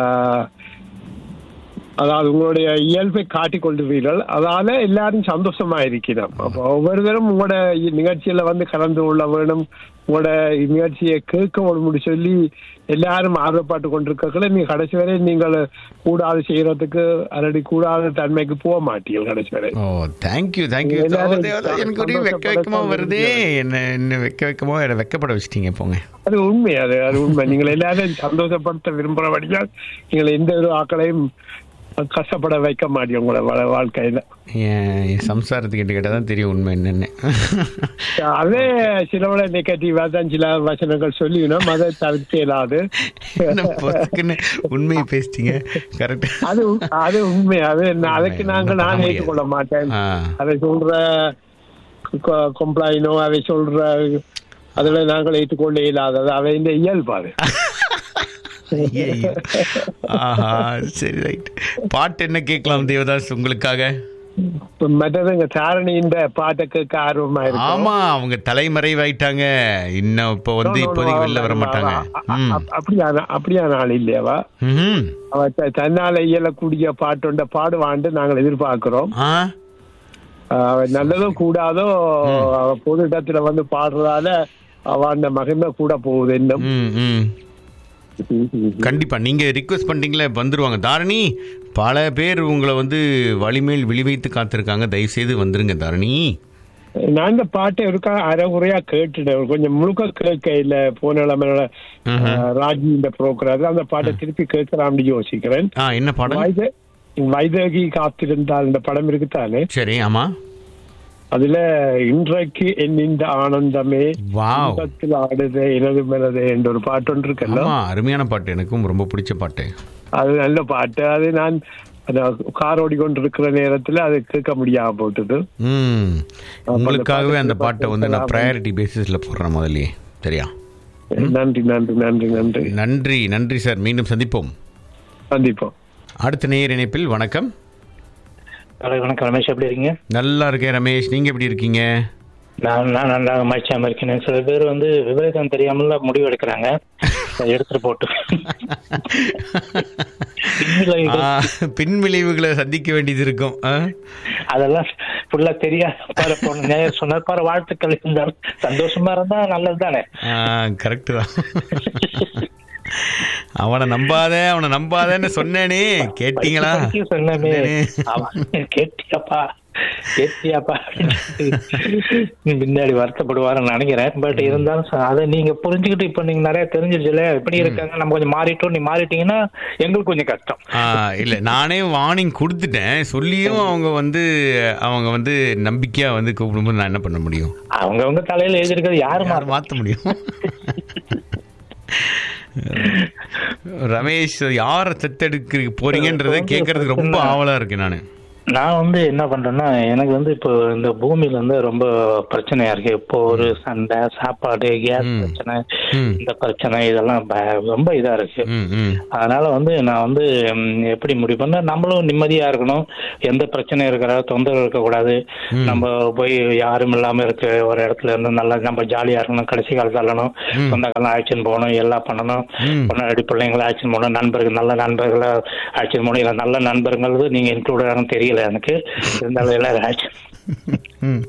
அதாவது உங்களுடைய இயல்பை காட்டிக் கொள்கிறீர்கள் அதால எல்லாரும் சந்தோஷமா இருக்கிறோம் அப்போ ஒவ்வொருத்தரும் உங்களோட இ- நிகழ்ச்சியில வந்து கலந்து கொள்ள வேணும் உங்களோட நிகழ்ச்சியை கேட்க வேணும்னு சொல்லி எல்லாரும் ஆர்வப்பட்டு கொண்டிருக்கல நீங்க கடைசி வரை நீங்கள் கூடாது செய்யறதுக்கு அல்லது கூடாத தன்மைக்கு போக மாட்டீங்க கடைசி வரை ஓ தேங்க்யூ தேங்க்யூ எல்லாரும் எனக்கு ஒரு வெக்க வெக்கமாக வருதே என்ன என்ன வெக்க வெக்கமாக என்னை வெக்கப்பட வச்சிட்டீங்க போங்க அது உண்மை அது அது உண்மை நீங்கள் எல்லாரும் சந்தோஷப்படுத்த விரும்புறபடியால் நீங்கள் எந்த ஒரு ஆக்களையும் கஷ்டப்பட வைக்க மாட்டீங்க உங்களோட வா- வாழ்க்கையில என் என் சம்சாரத்துக்கு கிட்ட கேட்டால் தான் தெரியும் உண்மை என்னென்னு அதே சிலவள நெகட்டிவா தான் சில வசனங்கள் சொல்லிக்கணும் அதை தவிர்க்க இயலாது என்ன பொறுக்குன்னு உண்மையை பேசிட்டீங்க கரெக்ட் அது உண்- அது உண்மை அது நா- அதுக்கு உண்மை, நாங்கள் ஒண்ணும் நான் பண்ண ஏற்றுக்கொள்ள மாட்டேன் ஆ. அதை சொல்ற கம்ப்ளைனோ அதை சொல்ற அதுல நாங்கள் ஏற்றுக்கொள்ள இயலாதது அவை இந்த இயல்பு அது ஐயையோ. ஆஹா சரி ரைட் பாட்டு என்ன கேட்கலாம் தேவதாஸ் உங்களுக்காக மற்றது எங்க தாரணியின் பாட்டை கேட்க ஆர்வமா இருக்கு ஆமா அவங்க தலைமறைவாயிட்டாங்க இன்னும் இப்போ வந்து இப்போதைக்கு வெளில வர மாட்டாங்க ம். அப்படியான அப்படியான ஆள் இல்லையாவா ம்ஹும். அவ த- தன்னால இயலக்கூடிய பாட்டுண்ட பாடுவான்ட்டு நாங்கள் எதிர்பார்க்கிறோம் ஆ அவ நல்லதும் கூடாதோ அவ பொது இடத்துல வந்து பாடுறதால அவன் மகிமை கூட போகுது இன்னும் ம் ம் கண்டிப்பா நீங்க ரிக்வெஸ்ட் பண்ணிட்டீங்களே வந்துருவாங்க தாரணி பல பேர் உங்களை வந்து வலிமேல் விழி வைத்து காத்திருக்காங்க தயவு செய்து வந்துருங்க தாரணி நான் இந்த பாட்டை ஒருக்கா அரைகுறையா கேட்டுட்டேன் கொஞ்சம் முழுக்க கேட்க இல்ல போன இளமையில ராஜி இந்த புரோக்கர் அந்த பாட்டை திருப்பி கேட்கலாம்னு யோசிக்கிறேன் ஆ என்ன பாடல் வைத- வைதகி காத்திருந்தால் இந்த படம் இருக்குதானே சரி ஆமா அதுல இன்றைக்கு என் இந்த ஆனந்தமே வாவ் இன்பத்தில் ஆடுதே எனது மனதே என்ற ஒரு பாட்டு ஒன்று இருக்குல்ல ஆமா அருமையான பாட்டு எனக்கும் ரொம்ப பிடிச்ச பாட்டு அது நல்ல பாட்டு அது நான் அந்த கார் ஓடிக்கொண்டிருக்கிற நேரத்துல அது கேட்க முடியாம போட்டுது ம் உங்களுக்காகவே அந்த அந்த பாட்டை வந்து நான் பாட்டு ப்ரையாரிட்டி பேசிஸில் போடுறேன் முதல்லயே சரியா நன்றி நன்றி நன்றி நன்றி நன்றி நன்றி சார் மீண்டும் சந்திப்போம் சந்திப்போம் அடுத்த நேயர் இணைப்பில் வணக்கம் ஹலோ வணக்கம் ரமேஷ் எப்படி இருக்கீங்க நல்லா இருக்கேன் ரமேஷ் நீங்க எப்படி இருக்கீங்க நான் நான் நல்லா மகிழ்ச்சியாம இருக்கேன் சில பேர் வந்து விபரீதம் தெரியாமல முடிவு எடுக்கிறாங்க அதை எடுத்துட்டு போட்டு பின்விளைவுகள் ஆ, பின்விளைவுகளை சந்திக்க வேண்டியது இருக்கும் ஆ? அதெல்லாம் ஃபுல்லா தெரியாது பாரு போன நேயர் சொன்னார் பாரு வாழ்த்துக்கள் இருந்தாலும் சந்தோஷமா இருந்தா நல்லது தானே ஆ கரெக்டு தான் அவனை நம்பாத அவனை நம்பாதன்னு சொன்னேனே கேட்டீங்களா சொன்னமே சொன்னேனே. கேட்டியாப்பா கேட்டியாப்பா பின்னாடி வருத்தப்படுவாருன்னு நினைக்கிறேன் பட் இருந்தாலும் ச- அதை நீங்க புரிஞ்சுக்கிட்டு இப்ப நீங்க நிறைய தெரிஞ்சிருச்சுல எப்படி இருக்காங்க நம்ம கொஞ்சம் மாறிட்டோம் நீ மாறிட்டீங்கன்னா எங்களுக்கு கொஞ்சம் கஷ்டம் ஆ, இல்ல நானே வார்னிங் கொடுத்துட்டேன் சொல்லியும் அவங்க வந்து அவங்க வந்து நம்பிக்கையா வந்து கூப்பிடும்போது நான் என்ன பண்ண முடியும் அவங்கவங்க தலையில எழுதிருக்கிறது யாரு யார் மாறும் மாத்த முடியும் ரமேஷ் யாரை தத்தெடுக்க போறீங்கன்றத கேட்கறதுக்கு ரொம்ப ஆவலா இருக்கேன் நானு நான் வந்து என்ன பண்றேன்னா எனக்கு வந்து இப்போ இந்த பூமியில வந்து ரொம்ப பிரச்சனையா இருக்கு இப்போ ஒரு சண்டை சாப்பாடு கேஸ் ம். பிரச்சனை ம். இந்த பிரச்சனை இதெல்லாம் ப- ரொம்ப இதா இருக்கு ம், ம். அதனால வந்து நான் வந்து ம், எப்படி முடிவு பண்ண நம்மளும் நிம்மதியா இருக்கணும் எந்த பிரச்சனையும் இருக்கிற தொந்தரவு இருக்கக்கூடாது நம்ம போய் யாரும் இல்லாம இருக்க ஒரு இடத்துல இருந்து நல்லா நம்ம ஜாலியா இருக்கணும் கடைசி காலத்துல தள்ளணும் சொந்தக்காரன் ஆக்ஷன் போகணும் எல்லாம் பண்ணணும் ம். பொண்ணாடி பிள்ளைங்களை ஆக்ஷன் போகணும் நண்பர்கள் நல்ல நண்பர்களை ஆக்ஷன் போகணும் இல்லை நல்ல நண்பர்கள் நீங்க இன்க்ளூட் ஆகும் தெரியல எனக்கு இருந்தாலும் எல்லாரும் ஆக்ஷன் ம்.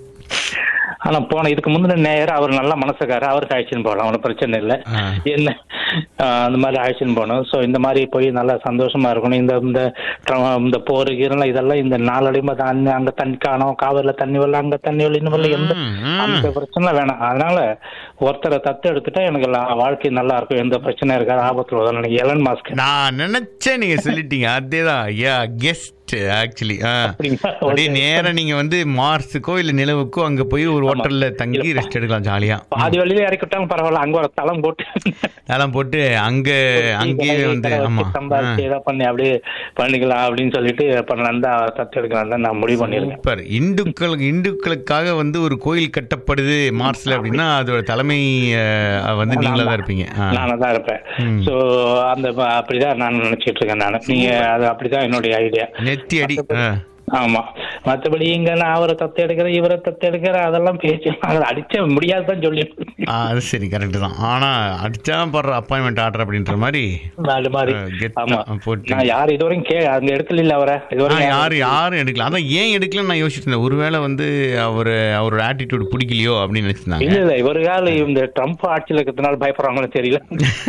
ஆனா போன இதுக்கு முந்தின நேரம் அவர் நல்ல மனசுக்காரு அவருக்கு ஆக்ஷன் போகலாம் ஒன்றும் பிரச்சனை இல்லை ஆ. என்ன ஆஹ் அந்த மாதிரி ஆக்ஷன் போகணும் ஸோ இந்த மாதிரி போய் நல்லா சந்தோஷமா இருக்கணும் இந்த இந்த ட்ர- இந்த போர் கீரெல்லாம் இதெல்லாம் இந்த நாளடைமா தண்ணி அங்க தண்ணி காணும் காவிரில தண்ணி வரல அங்க தண்ணி வரல இன்னும் வரல எந்த ம், ம். அந்த பிரச்சனை வேணாம் அதனால ஒருத்தரை தத்து எடுத்துட்டா எனக்கு எல்லா- வாழ்க்கை நல்லா இருக்கும் எந்த பிரச்சனையும் இருக்காது ஆபத்துல உதவும் எனக்கு எலன் மாஸ்க் நான் நினைச்சேன் நீங்க சொல்லிட்டீங்க அதேதான் யா கெஸ்ட் ஆக்சுவலி அப்படிங்களா? அப்படியே நேரா நீங்க வந்து மார்ஸுக்கோ இல்ல நிலவுக்கோ அங்க போய் ஒரு ஹோட்டல்ல தங்கி ரெஸ்ட் எடுக்கலாம் ஜாலியா பாதி வழியில இறக்கி விட்டாலும் பரவாயில்ல அங்க ஒரு தளம் போட்டு அதெல்லாம் போட்டு அங்க அங்கேயே வந்து ஆமா சம்பாதிச்சு ஏதாவது பண்ணி அப்படியே பண்ணிக்கலாம் அப்படின்னு சொல்லிட்டு பண்ணலாம் தான் தத்து எடுக்கலாம் தான் நான் முடிவு பண்ணிருக்கேன் சூப்பர் இந்துக்கள் இந்துக்களுக்காக வந்து ஒரு கோயில் கட்டப்படுது மார்ஸ்ல அப்படின்னா அதோட தலைமை அஹ், வந்து நீங்களா தான் இருப்பீங்க ஆ. நானா தான் இருப்பேன் ம். சோ அந்த ப- அப்படிதான் நான் நினைச்சிட்டு இருக்கேன் நான் நீங்க அது அப்படிதான் என்னுடைய ஐடியா நெத்தி அடி ஆ. ஆமா மத்தபடி இங்க நான் அவரை தத்து எடுக்கிறேன் இவரை தத்து எடுக்கிறேன் அதெல்லாம் பேச்சு அதை அடிச்ச முடியாதுதான் சொல்லி ஆ, அது சரி கரெக்ட் தான் ஆனா அடிச்சா படுற அப்பாயின்மெண்ட் ஆர்டர் அப்படின்ற மாதிரி நாலு மாதிரி ஆ, கெத்தா ஆமா போட்டு. நான் யார் இதுவரையும் கே அங்க எடுக்கல இல்ல அவரை ஆ, இதுவரையும் யாரு யாரும் எடுக்கல அதான் ஏன் எடுக்கலன்னு நான் யோசிச்சுட்டு இருந்தேன் ஒருவேளை வந்து அவர் அவரோட ஆட்டிடியூட் பிடிக்கலையோ அப்படின்னு இல்ல நினைச்சிருந்தாங்க இல்ல இவரு கால இந்த ட்ரம்ப் ஆட்சியில இருக்கிறதுனால பயப்படுறாங்கன்னு தெரியல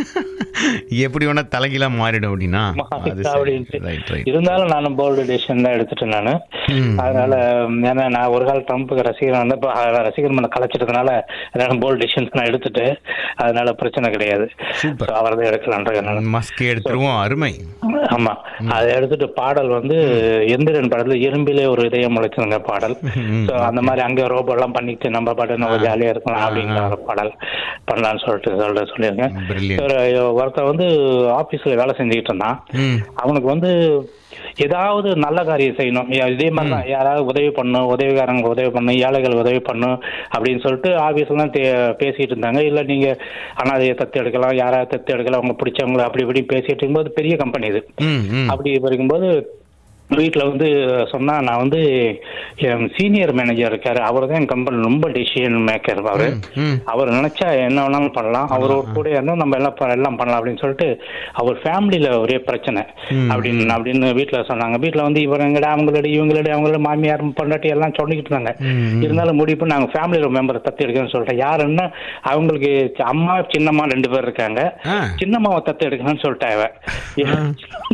எப்படி வேணா தலைகீழா மாறிடும் அப்படின்னா அது அப்படின்ட்டு. ரைட் ரைட் இருந்தாலும் நானும் போல்டு டிசிஷன் தான் எடுத்துட்டேன் நானு ம். அதனால ஏன்னா நான் ஒரு கால ட்ரம்ப்புக்கு ரசிகர் வந்து ரசிகர் மன கலைச்சிட்டதுனால அதனால போல்டு டிசிஷன் நான் எடுத்துட்டு அதனால பிரச்சனை கிடையாது Super. அவர் தான் எடுக்கலான்றேன் நான் மஸ்கே எடுத்துருவோம் அருமை ஆமா அதை எடுத்துட்டு பாடல் வந்து எந்திரன் படத்துல இரும்பிலே ஒரு இதயம் முளைச்சுங்க பாடல் சோ அந்த மாதிரி அங்க ரோபோ எல்லாம் பண்ணிட்டு நம்ம பாட்டு நம்ம ஜாலியா இருக்கலாம் அப்படிங்கிற ஒரு பாடல் பண்ணலாம்னு சொல்லிட்டு சொல்ல சொல்லியிருக்கேன் Brilliant. ஒரு ஒருத்தன் வந்து ஆபீஸ்ல வேலை செஞ்சுக்கிட்டு இருந்தான் ம் அவனுக்கு வந்து ஏதாவது நல்ல காரியம் செய்யணும் யா- இதே மாதிரி தான் யாராவது உதவி பண்ணும் உதவிக்காரங்க உதவி பண்ணும் ஏழைகள் உதவி பண்ணும் அப்படின்னு சொல்லிட்டு ஆபீஸ்லாம் பேசிட்டு இருந்தாங்க இல்ல நீங்க அனாதையை தத்து எடுக்கலாம் யாராவது தத்து எடுக்கலாம் அவங்க பிடிச்சவங்கள அப்படி இப்படி பேசிட்டு இருக்கும்போது பெரிய கம்பெனி இது ம் ம் அப்படி இருக்கும்போது வீட்டில் வந்து சொன்னா நான் வந்து என் சீனியர் மேனேஜர் இருக்காரு அவர் தான் என் கம்பெனி ரொம்ப டிசிஷன் மேக்கர் அவரு ம். அவர் நினைச்சா என்ன வேணாலும் பண்ணலாம் அவர் ஒரு கூட இருந்தா நம்ம எல்லாம் ப- எல்லாம் பண்ணலாம் அப்படின்னு சொல்லிட்டு அவர் ஃபேமிலியில ஒரே பிரச்சனை அப்படின்னு அப்படின்னு வீட்டுல சொன்னாங்க வீட்டுல வந்து இவர் எங்கடா அவங்களோட இவங்களோட அவங்களோட மாமியார் பொண்டாட்டி எல்லாம் சொல்லிக்கிட்டு இருந்தாங்க இருந்தாலும் முடிவு பண்ணி நாங்க ஃபேமிலியில மெம்பரை தத்து எடுக்கணும்னு சொல்லிட்டேன் யாருன்னா அவங்களுக்கு அம்மா சின்னம்மா ரெண்டு பேர் இருக்காங்க ஆ. சின்னம்மாவை தத்து எடுக்கணும்னு சொல்லிட்டா இவ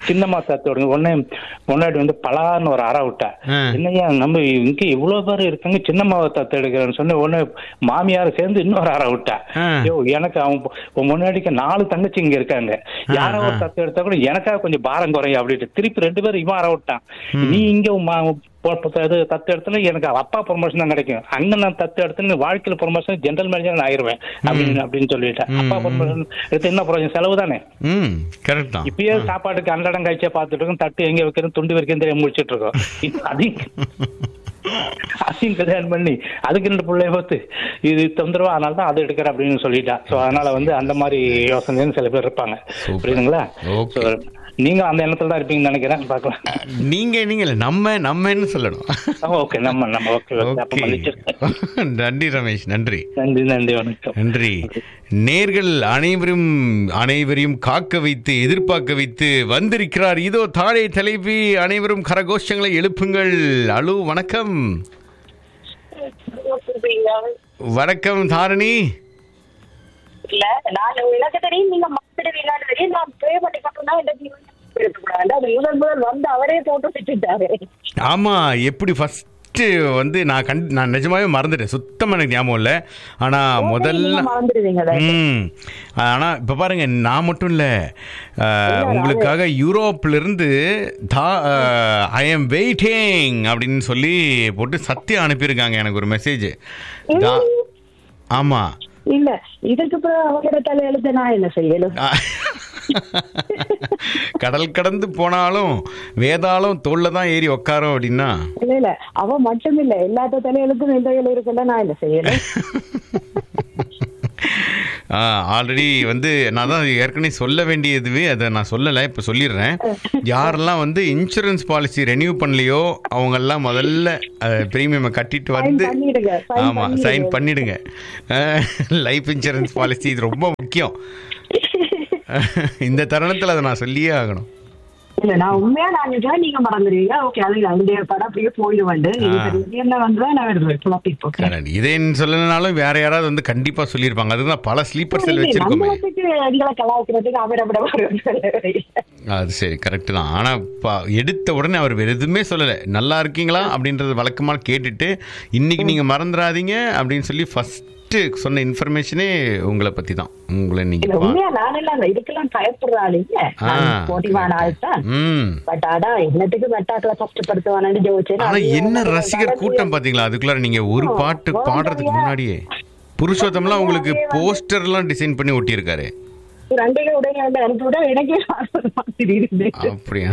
சின்னம்மா தத்து விடுங்க உடனே முன்னாடி வந்து பலான்னு ஒரு அறை விட்டா ஆ. என்னையா நம்ம இங்க இவ்வளவு பேர் இருக்காங்க சின்னம்மாவை தத்து எடுக்கிறேன்னு சொன்ன உடனே மாமியார் சேர்ந்து இன்னொரு அறை விட்டா ஆ. ஐயோ எனக்கு அவன் உன் முன்னாடிக்கு நாலு தங்கச்சி இங்க இருக்காங்க யாரோ ஒரு தத்து எடுத்தா கூட எனக்காக கொஞ்சம் பாரம் குறையும் அப்படின்ட்டு திருப்பி ரெண்டு பேரும் இவன் அற விட்டான் நீ இங்க உன் மா- பொ- பொ- இது தத்து இடத்துல எனக்கு அப்பா ப்ரொமோஷன் தான் கிடைக்கும் அங்க நான் தத்து இடத்துல வாழ்க்கையில ப்ரொமோஷன் ஜெனரல் மேனேஜர் நான் ஆயிருவேன் அப்படின்னு அப்படின்னு சொல்லிட்டேன் அப்பா ப்ரொமோஷன் எடுத்து என்ன ப்ரொமோஷன் செலவு தானே ம் கரெக்ட் தான் இப்பயே சாப்பாட்டுக்கு அன்னடம் காய்ச்சியா பார்த்துட்டு இருக்கோம் தட்டு எங்க வைக்கிறோம் துண்டு வைக்கிறோம் தெரியாம முடிச்சிட்டு இருக்கோம் இப்ப அதையும் அதையும் கல்யாணம் பண்ணி அதுக்கு ரெண்டு பிள்ளைய பார்த்து இது தொந்தரவா அதனால தான் அதை எடுக்கிறேன் அப்படின்னு சொல்லிட்டா சோ அதனால வந்து அந்த மாதிரி யோசனை சில பேர் இருப்பாங்க Super. புரியுதுங்களா Okay. So, நீங்க அந்த எண்ணத்துல தான் இருப்பீங்கன்னு நினைக்கிறேன் பார்க்கலாம் நீங்க நீங்க இல்ல நம்ம நம்மன்னு சொல்லணும் ஓகே நம்ம நம்ம ஓகே அப்ப ஓகே மன்னிச்சிருக்கேன் நன்றி ரமேஷ் நன்றி நன்றி நன்றி வணக்கம் நன்றி நேர்கள் அனைவரும் அனைவரையும் காக்க வைத்து எதிர்பார்க்க வைத்து வந்திருக்கிறார் இதோ தாழை தலைவி அனைவரும் கரகோஷங்களை எழுப்புங்கள் அலு வணக்கம் வணக்கம் தாரணி இல்ல நான் எனக்கு தெரியும் நீங்க மாத்திடுவீங்கன்னு தெரியும் நான் ப்ரே பண்ணி மட்டும்தான் இந்த ஜீவன் இருக்கக்கூடாது அது முதல் முதல் வந்து அவரே போட்டு வச்சுட்டாரு ஆமா எப்படி ஃபர்ஸ்ட் வந்து நான் கண் நான் நிஜமாவே மறந்துட்டேன் சுத்தமா எனக்கு ஞாபகம் இல்லை ஆனா முதல்ல நீங்க மறந்துடுவீங்க அதை. ம் ஆனா இப்ப பாருங்க நான் மட்டும் இல்ல அஹ், உங்களுக்காக யூரோப்ல இருந்து ஐ எம் வெயிட்டிங் அப்படின்னு சொல்லி போட்டு சத்தியம் அனுப்பியிருக்காங்க எனக்கு ஒரு மெசேஜ் ஆமா இல்ல இதுக்கு அப்புறம் அவங்களோட தலையெழுத்த நான் என்ன செய்யணும் கடல் கடந்து போனாலும் வேதாளம் தோல்ல தான் ஏறி உக்காரோம் அப்படின்னா இல்ல இல்ல அவ மட்டும் இல்ல எல்லாத்த தலையெழுத்தும் இந்த கையில இருக்குல்ல நான் என்ன செய்யணும் ஆல்ரெடி வந்து நான் தான் ஏற்கனவே சொல்ல வேண்டியதுவே அதை நான் சொல்லலை இப்போ சொல்லிடுறேன் யாரெல்லாம் வந்து இன்சூரன்ஸ் பாலிசி ரெனியூ பண்ணலையோ அவங்கெல்லாம் முதல்ல ப்ரீமியம் கட்டிட்டு வந்து பண்ணிடுங்க, sign ஆமாம் பண்ணிடுங்க. சைன் பண்ணிடுங்க லைஃப் இன்சூரன்ஸ் பாலிசி இது ரொம்ப முக்கியம் இந்த தருணத்தில் அதை நான் சொல்லியே ஆகணும் இல்ல நான் உண்மையா நான் நினைச்சா நீங்க மறந்துடுவீங்க ஓகே அது அந்த படம் அப்படியே போயிடுவேன் இது என்ன வந்து நான் வருவேன் புலப்பி போக்கேன் கரெக்ட் இதேன்னு சொல்லலைனாலும் வேற யாராவது வந்து கண்டிப்பாக சொல்லியிருப்பாங்க அதுதான் பல ஸ்லீப்பர் செல் வச்சிருக்கோமே நம்மளுக்கு எங்களை கலாய்க்கிறதுக்கு அவரை விட வருவேன் அது சரி கரெக்டு தான் ஆனால் பா எடுத்த உடனே அவர் வேறு எதுவுமே சொல்லலை நல்லா இருக்கீங்களா அப்படின்றது வழக்கமாக கேட்டுட்டு இன்னைக்கு நீங்கள் மறந்துடாதீங்க அப்படின்னு சொல்லி ஃபஸ்ட்டு சொன்ன இன்ஃபர்மேஷனே உங்களை பற்றி தான் உங்களை இல்ல நீங்கள் உண்மையா நான் எல்லாம் இதுக்கெல்லாம் பயப்படுறாளிங்க ஆ. போட்டிவான ஆள் தான் ம் பட் ஆனா என்னத்துக்கு மெட்டாக்களை கஷ்டப்படுத்துவானு ஜோதிச்சேன் ஆனால் என்ன ரசிகர் கூட்டம் பார்த்தீங்களா அதுக்குள்ளார நீங்கள் ஒரு பாட்டு பாடுறதுக்கு முன்னாடியே புருஷோத்தம்லாம் உங்களுக்கு போஸ்டர்லாம் டிசைன் பண்ணி ஒட்டியிருக்காரு ரெண்டையும் உடனே வந்து அனுப்பி விட எனக்கே ஆசை மாதிரி இருந்து அப்படியா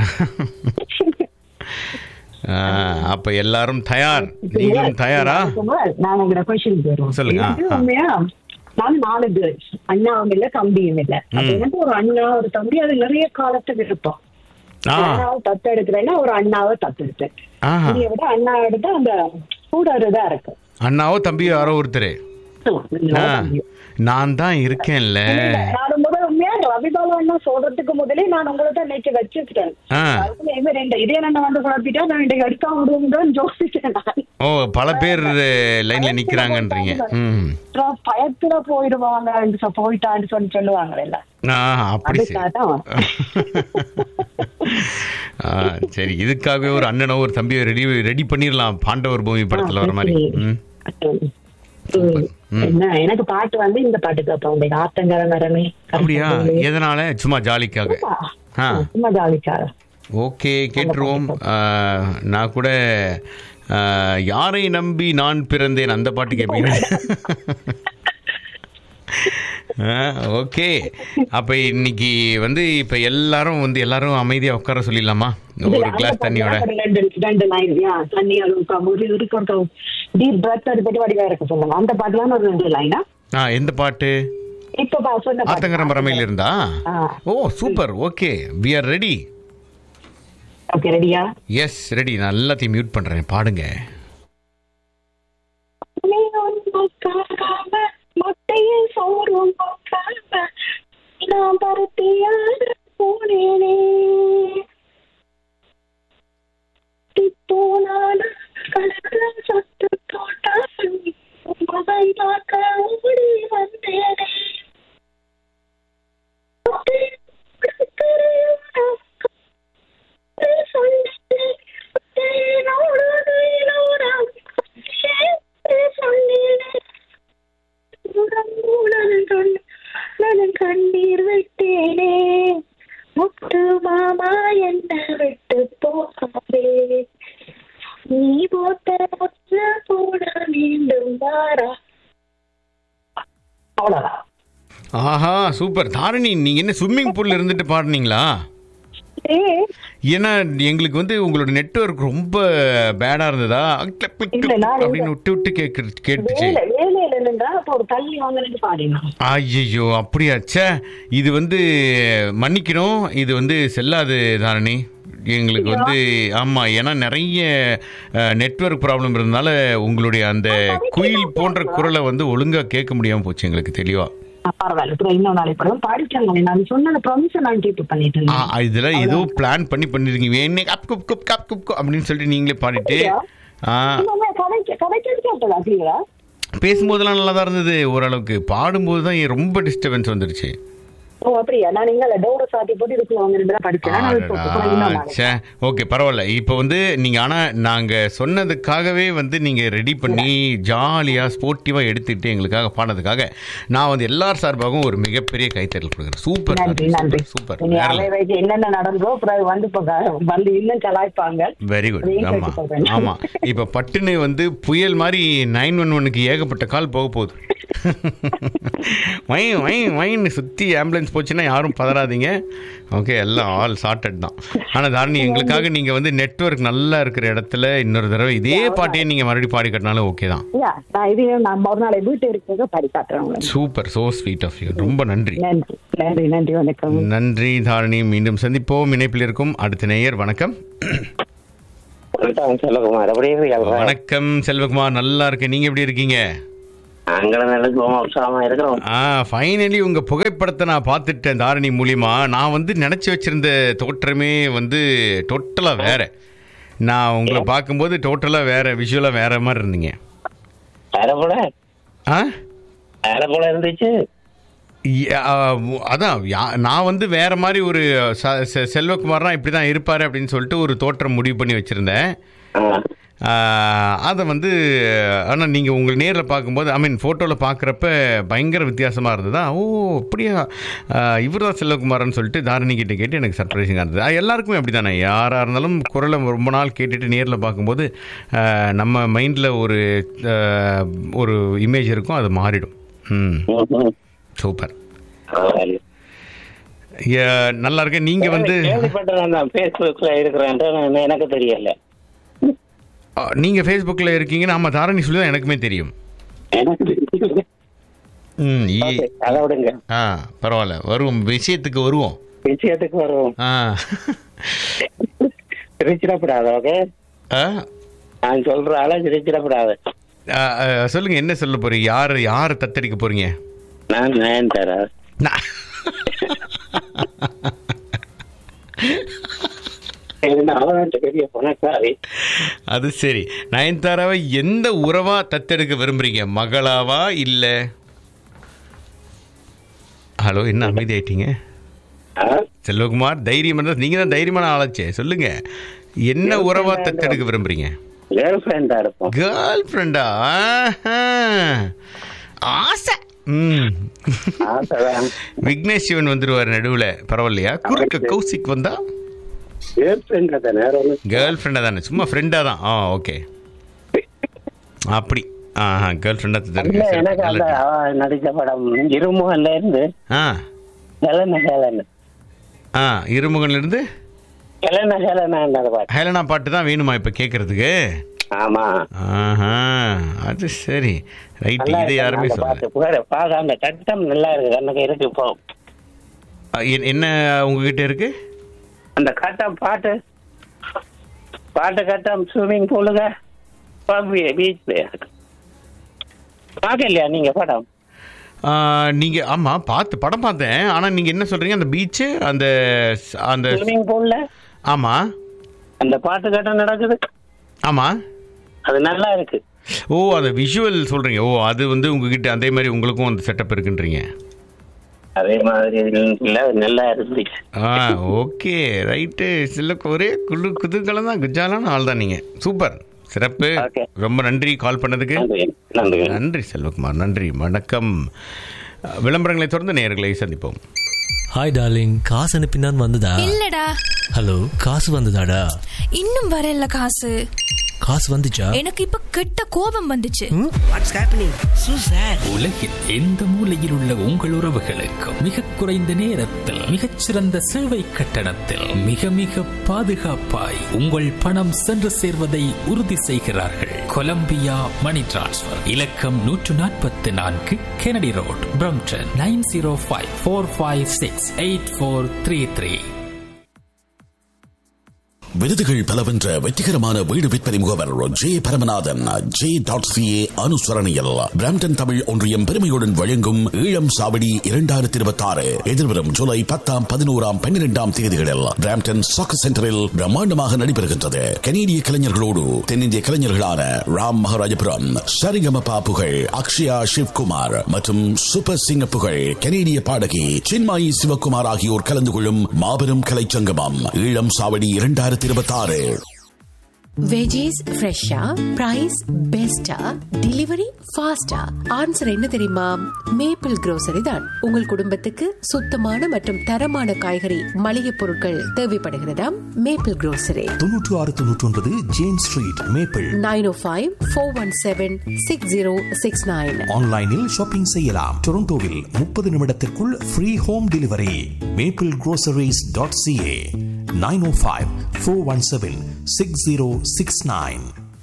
அப்போ எல்லாரும் தயார் நீங்களும் தயாரா நான் எங்கட கொஸ்டின் போயிடுவோம் சொல்லுங்க. எனக்கு ஆ, ஆ. உண்மையா நான் நாலு கேர்ள்ஸ் அண்ணாவும் இல்ல தம்பியும் இல்ல அப்ப எனக்கு ஒரு அண்ணா ஒரு தம்பி அது நிறைய காலத்துக்கு இருப்போம் ஆ அண்ணாவை தத்து எடுக்கிறேன்னா ஒரு அண்ணாவை தத்து எடுத்தேன் ஆஹா இதை விட அண்ணா எடுத்து அந்த கூட ஒரு இதா இருக்கு அண்ணாவோ தம்பியோ யாரோ ஒருத்தர் ஆ, நான் தான் இருக்கேன்ல நான் முதல் உண்மையா ரவிபாலா அண்ணா சொல்றதுக்கு முதலே நான் உங்களை தான் நேற்று வச்சுக்கிட்டேன் ஆ. அதுக்குள்ள இவன் ரெண்டு இதே என்ன வந்து குழப்பிட்டா நான் இன்றைக்கு எடுத்தா விடுவோம் யோசிச்சேன் நான் ஓ பல பேர் லைன்ல நிக்கிறாங்கன்றீங்க ம் அப்புறம் பயத்துல போயிடுவாங்க போயிட்டான்னு சொல்லி சொல்லுவாங்கல்ல ஆ அப்படி சரி அதுக்காக ஆ சரி இதுக்காகவே ஒரு அண்ணனோ ஒரு தம்பியோ ரெடி ரெடி பண்ணிடலாம் பாண்டவர் பூமி படத்துல வர மாதிரி ம் ம். என்ன எனக்கு பாட்டு வந்து இந்த பாட்டு கேட்பேன் உங்க ஆத்தங்கர மரமே அப்படியா எதனால சும்மா ஜாலிக்காக ஆ சும்மா ஜாலிக்காக ஓகே கேட்டுருவோம் ஆ, நான் கூட ஆ, யாரை நம்பி நான் பிறந்தேன் அந்த பாட்டு கேட்பீங்க ஓகே அப்ப இன்னைக்கு வந்து இப்ப எல்லாரும் வந்து எல்லாரும் அமைதியா உட்கார சொல்லிடலாமா ஒரு கிளாஸ் தண்ணியோட ரெண்டு ரெண்டு லைன் தண்ணி அழுக்கம் ஒரு இருக்கும் டீப் பிரத் எடுத்துட்டு வடிவா இருக்க சொல்லுங்க அந்த பாட்டுலாம் ஒரு ரெண்டு லைனா ஆ எந்த பாட்டு இப்ப பா- சொன்ன பாட்டு. ஆத்தங்கர மரமையில் இருந்தா ஆ. Oh super okay we are ready okay ரெடியா எஸ் ரெடி நான் எல்லாத்தையும் மியூட் பண்றேன் பாடுங்க பார்க்காம மொட்டையில் சோறும் பார்க்காம நான் பருத்தியார போனேனே போனால கடற்கரை சத்து போட்டால் முகம் பார்க்க ஓடி வந்தேனே அவ்வளவுதான் ஆஹா சூப்பர் தாரணி நீங்க என்ன ஸ்விம்மிங் பூல்ல இருந்துட்டு பாடுனீங்களா ஏ ஏன்னா எங்களுக்கு வந்து உங்களோட நெட்வொர்க் ரொம்ப பேடா இருந்ததா இல்ல, நான் அப்படின்னு விட்டு விட்டு கேக்கு கேட்டுச்சு வேலை வேலையில நின்றா அப்போ ஒரு தள்ளி வாங்கினு பாடினான் ஐயோ அப்படியா ச்சே இது வந்து மன்னிக்கணும் இது வந்து செல்லாது தாரணி எங்களுக்கு வந்து ஆமா ஏன்னா நிறைய நெட்வொர்க் ப்ராப்ளம் இருந்தனால உங்களுடைய அந்த குயில் போன்ற குரலை வந்து ஒழுங்கா கேட்க முடியாம போச்சு எங்களுக்கு தெளிவா பரவாயில்ல அப்புறம் இன்னொரு நாளைக்கு படம் பாடிட்டாங்க நான் சொன்னது ப்ரொமிஷன் நான் கேட்டு பண்ணிட்டு ஆ, இருந்தேன் இதுல ஏதோ பிளான் பண்ணி பண்ணிருக்கீங்க என்ன கப் குப் குப் கப் குப் குப் அப்படின்னு சொல்லிட்டு நீங்களே பாடிட்டு ஆ, இன்னுமே கதைக்கு கதைக்கு கேட்டதா கிளியரா பேசும்போதெல்லாம் நல்லா தான் இருந்தது ஓரளவுக்கு பாடும்போது தான் ரொம்ப டிஸ்டர்பன்ஸ் வந்துருச்சு ஓ அப்படியா நான் இங்க டோரை சாத்தி போட்டு இதுக்குள்ள வாங்கிட்டு படிச்சேன் நான் இப்போ அப்புறம் இன்னொரு நாளைக்கு. ஓகே பரவாயில்ல இப்போ வந்து நீங்க ஆனா நாங்க சொன்னதுக்காகவே வந்து நீங்க ரெடி பண்ணி ஜாலியா ஸ்போர்ட்டிவா எடுத்துட்டு எங்களுக்காக பாடினதுக்காக நான் வந்து எல்லார் சார்பாகவும் ஒரு மிகப்பெரிய கைத்தறல் கொடுக்குறேன் சூப்பர் நன்றி நன்றி சூப்பர் இனி அவை வைக்க என்னென்ன நடந்தோ அப்புறம் வந்து இப்போ க- வந்து இன்னும் கலாய்ப்பாங்க வெரி குட் அதையும் ஆமா கேட்டு சொல்றேன். ஆமா இப்ப பட்டுன்னு வந்து புயல் மாதிரி நைன் ஒன் ஒனுக்கு ஏகப்பட்ட கால் போக போகுது வை வை வைன்னு சுத்தி ஆம்புலன்ஸ் போச்சுன்னா யாரும் பதறாதீங்க ஓகே எல்லாம் ஆல் சார்ட்டட் தான் ஆனா தாரணி எங்களுக்காக நீங்க வந்து நெட்வொர்க் நல்லா இருக்கிற இடத்துல இன்னொரு தடவை இதே பாட்டையே நீங்க மறுபடியும் பாடி கட்டினாலும் ஓகே தான் யா, நான் இதையும் நான் ஒரு நாளை வீட்டு இருக்கிறத படி காட்டுறேன் உங்களுக்கு. Super so sweet of you ரொம்ப நன்றி நன்றி நன்றி நன்றி வணக்கம் நன்றி தாரணி மீண்டும் சந்திப்போம் இணைப்பில் இருக்கும் அடுத்த நேயர் வணக்கம் வணக்கம் செல்லகுமார் அப்படியே இருக்கீங்களா? வணக்கம் செல்வகுமார் நல்லா இருக்கேன் நீங்க எப்படி இருக்கீங்க நாங்களும் நல்ல சுகமா உற்சாகமா இருக்கிறோம் ஆ ஃபைனலி உங்க புகைப்படத்தை நான் பார்த்துட்டேன் தாரணி மூலியமா நான் வந்து நினைச்சு வச்சிருந்த தோற்றமே வந்து டோட்டலா வேற நான் உங்களை பார்க்கும்போது டோட்டலா வேற விஷுவலா வேற மாதிரி இருந்தீங்க வேற போல ஆ வேற போல இருந்துச்சு யா- ஆ, அதான் யா- நான் வந்து வேற மாதிரி ஒரு ச- செ- செல்வகுமார்னா இப்படி தான் இருப்பாரு அப்படின்னு சொல்லிட்டு ஒரு தோற்றம் முடிவு பண்ணி வச்சிருந்தேன் ஆ. அதை வந்து ஆனால் நீங்கள் உங்கள் நேரில் பார்க்கும்போது ஐ மீன் ஃபோட்டோவில் பார்க்குறப்ப பயங்கர வித்தியாசமாக இருந்ததா ஓ அப்படியா இவர் தான் செல்வகுமாரன் சொல்லிட்டு தாரணி கிட்ட கேட்டு எனக்கு சர்ப்ரைசிங்காக இருந்தது அது எல்லாருக்குமே அப்படி தானே யாராக இருந்தாலும் குரலை ரொம்ப நாள் கேட்டுட்டு நேரில் பார்க்கும்போது ஆ, நம்ம மைண்டில் ஒரு ஆ, ஒரு இமேஜ் இருக்கும் அது மாறிடும் ம் ம்ஹும். சூப்பர் பரவாயில்லை. ஏ, நல்லா இருக்கேன் நீங்கள் வந்து கேள்விப்பட்டேன் நான் பேஸ்புக்ல இருக்கிறேன் எனக்கு தெரியல நீங்கள் ஃபேஸ்புக்கில் இருக்கீங்கன்னு ஆமாம் தாரணி சொல்லி தான் எனக்குமே தெரியும் எனக்கு தெரியல. ம் ஈ- Okay, அதை விடுங்க ஆ பரவாயில்ல வருவோம் விஷயத்துக்கு வருவோம் விஷயத்துக்கு வருவோம் ஆ சிரிச்சிடப்படாத ஓகே ஆ, நான் சொல்ற ஆள சிரிச்சிடப்படாத ஆ, ஆ, சொல்லுங்க என்ன சொல்ல போறீங்க யார் யார் தத்தெடுக்க போறீங்க நான் நயன் தரேன் நான்- அவன் பெரிய பணக்காரி அது சரி நயன்தாராவை எந்த உறவா தத்தெடுக்க விரும்புறீங்க மகளாவா இல்ல ஹலோ என்ன அமைதி ஆயிட்டீங்க செல்வகுமார் தைரியம் இருந்தா நீங்க தான் தைரியமான ஆளாச்சே சொல்லுங்க என்ன உறவா தத்தெடுக்க விரும்புறீங்க கேர்ள் ஃப்ரெண்டா இருப்போம் கேர்ள் ஃப்ரெண்டா ஆசை ம் ஆசைதான் விக்னேஷ் சிவன் வந்துருவார் நடுவுல பரவாயில்லையா குறுக்க கௌசிக் வந்தா கேர்ள் ஃப்ரெண்ட் தானே வேற ஒண்ணு கேர்ள் ஃப்ரெண்டா தானே சும்மா ஃப்ரெண்டா தான் ஆ ஓகே அப்படி ஆஹா கேர்ள் ஃப்ரெண்டா இல்ல எனக்கு அந்த அவ நடிச்ச படம் இருமுகன்ல இருந்து ஆ ஹெலன ஹெலன ஆ இருமுகன்ல இருந்து ஹெலன ஹெலன அந்த பாட்டு ஹேலனா பாட்டு தான் வேணுமா இப்ப கேக்குறதுக்கு ஆமா ஆஹா அது சரி ரைட் நல்லா இது இருக்கு யாருமே அந்த சொல்லல பாட்டு புகழ பாக்க அந்த கட்டம் நல்லா இருக்கு கண்ணுக்கு இருக்கு இப்போ ஆ, என்- என்ன உங்ககிட்ட இருக்கு அந்த கட்டம் பாட்டு பாட்டு கட்டம் ஸ்விம்மிங் பூலுங்க பீச் பார்க்கலையா நீங்க படம் ஆ, நீங்க ஆமா பார்த்து படம் பார்த்தேன் ஆனா நீங்க என்ன சொல்றீங்க அந்த பீச் அந்த அந்த ஸ்விம்மிங் பூல்ல ஆமா அந்த பாட்டு கட்டம் நடக்குது ஆமா அது நல்லா இருக்கு ஓ அந்த விஷுவல் சொல்றீங்க ஓ அது வந்து உங்ககிட்ட அதே மாதிரி உங்களுக்கும் அந்த செட்டப் இருக்குன்றீங்க அதே மாதிரி இல்ல நல்லா இருந்துச்சு ஆ ஓகே ரைட்டு சில ஒரே குழு குதூகலம் தான் குஜாலான ஆள் தான் நீங்க சூப்பர் சிறப்பு Okay. ரொம்ப நன்றி கால் பண்ணதுக்கு நன்றி நன்றி நன்றி செல்வகுமார் நன்றி வணக்கம் விளம்பரங்களை தொடர்ந்து நேயர்களை சந்திப்போம் ஹாய் டார்லிங் காசு அனுப்பினான் வந்ததா இல்லடா ஹலோ காசு வந்ததாடா இன்னும் வரல காசு காசு வந்துச்சா எனக்கு இப்ப கெட்ட கோபம் வந்துச்சு வாட்ஸ் ஹேப்பனிங் சூ சார் உலகில் எந்த மூலையில் உள்ள உங்கள் உறவுகளுக்கும் மிக குறைந்த நேரத்தில் மிகச்சிறந்த சேவை கட்டணத்தில் மிக மிக பாதுகாப்பாய் உங்கள் பணம் சென்று சேர்வதை உறுதி செய்கிறார்கள் கொலம்பியா மணி டிரான்ஸ்ஃபர் இலக்கம் நூற்று நாற்பத்தி நான்கு Kennedy road Brampton nine zero five four five six eight four three three விருதுகள் பல வென்ற வெற்றிகரமான வீடு விற்பனை முகவர் J Paramanathan J dot CA அனுசரணையில் பிராம்டன் தமிழ் ஒன்றியம் பெருமையுடன் வழங்கும் ஈழம் சாவடி இரண்டாயிரத்தி இருபத்தி ஆறு எதிர்வரும் ஜூலை பத்தாம் பதினோராம் பன்னிரெண்டாம் தேதிகளில் பிராம்டன் சாக்கு சென்டரில் பிரம்மாண்டமாக நடைபெறுகின்றது கனேடிய கலைஞர்களோடு தென்னிந்திய கலைஞர்களான ராம் மகாராஜபுரம் சரிகமபா புகழ் அக்ஷயா சிவ்குமார் மற்றும் சூப்பர் சிங்க புகழ் கனேடிய பாடகி சின்மாயி சிவகுமார் ஆகியோர் கலந்து கொள்ளும் மாபெரும் கலைச்சங்கமம் ஈழம் சாவடி இரண்டாயிரத்தி இருபத்தி ஆறு வெஜிஸ் ஃப்ரெஷ்ஷா பிரைஸ் பெஸ்டா டெலிவரி ஃபாஸ்டா ஆன்சர் என்ன தெரியுமா மேப்பிள் grocery தான் உங்கள் குடும்பத்துக்கு சுத்தமான மற்றும் தரமான காய்கறி மளிகை பொருட்கள் தேவைப்படுகிறதா மேப்பிள் grocery தொன்னூற்று ஆறு தொன்னூற்றி ஒன்பது James street Maple nine o five four one seven six zero six nine ஆன்லைனில் ஷாப்பிங் செய்யலாம் டொரண்டோவில் முப்பது நிமிடத்திற்குள் free home delivery Maple groceries dot CA nine o five four one seven six zero six nine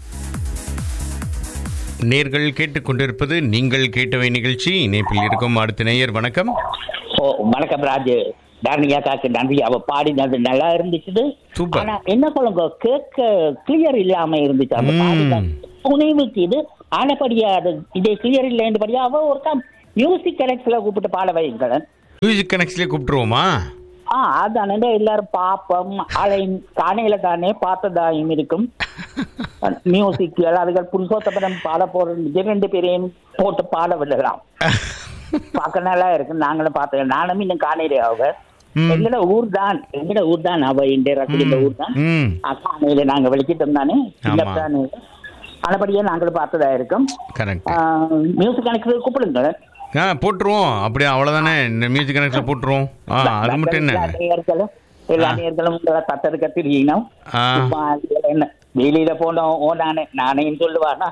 நேர்கள் கேட்டுக்கொண்டிருப்பது நீங்கள் கேட்டவை நிகழ்ச்சி இணைப்பில் இருக்கும் அடுத்த நேயர் வணக்கம் ஓ வணக்கம் ராஜு தாரணியா காக்கு நன்றி அவ பாடினது நல்லா இருந்துச்சு சூப்பர். ஆனா என்ன சொல்லுங்க கேட்க கிளியர் இல்லாம இருந்துச்சு அந்த பாடின புனைவுக்கு இது ஆனபடியா அது இதே கிளியர் இல்லைன்றபடியா அவ ஒரு மியூசிக் கனெக்ட்ல கூப்பிட்டு பாட வைங்களேன் மியூசிக் கனெக்ட்ஸ்லேயே கூப்பிட்டுருவோமா ஆ அதானே எல்லாரும் பாப்பம் அலையும் காணையில தானே பார்த்ததாயும் இருக்கும் மியூசிக் அதுகள் புருஷோத்தபனம் பாட போற இரண்டு பேரையும் போட்டு பாட விடலாம் பார்க்க நல்லா இருக்கு நாங்களும் பார்த்தோம் நானும் இன்னும் காணையில அவ எங்கட ஊர் தான் எங்கட ஊர் தான் அவ இந்த ரசிகந்த ஊர் தான் ம் காணையில நாங்க வெளிக்கிட்டோம் தானே ஆமா. அதுபடியே நாங்களும் பார்த்ததா இருக்கும் கரெக்ட் மியூசிக் கணக்கு கூப்பிடுங்க ஆ போட்டுருவோம் அப்படியே அவ்வளோதானே இந்த மியூசிக் கனெக்டில் போட்டுருவோம் ஆ அது மட்டும் என்ன எல்லா நேயர்களும் எல்லா நேயர்களும் உங்களை தத்தெடுக்க தெரியணும் ஆ. சும்மா அதுல என்ன வெளியில போனோம் ஓ நானே நானேன்னு சொல்லுவானா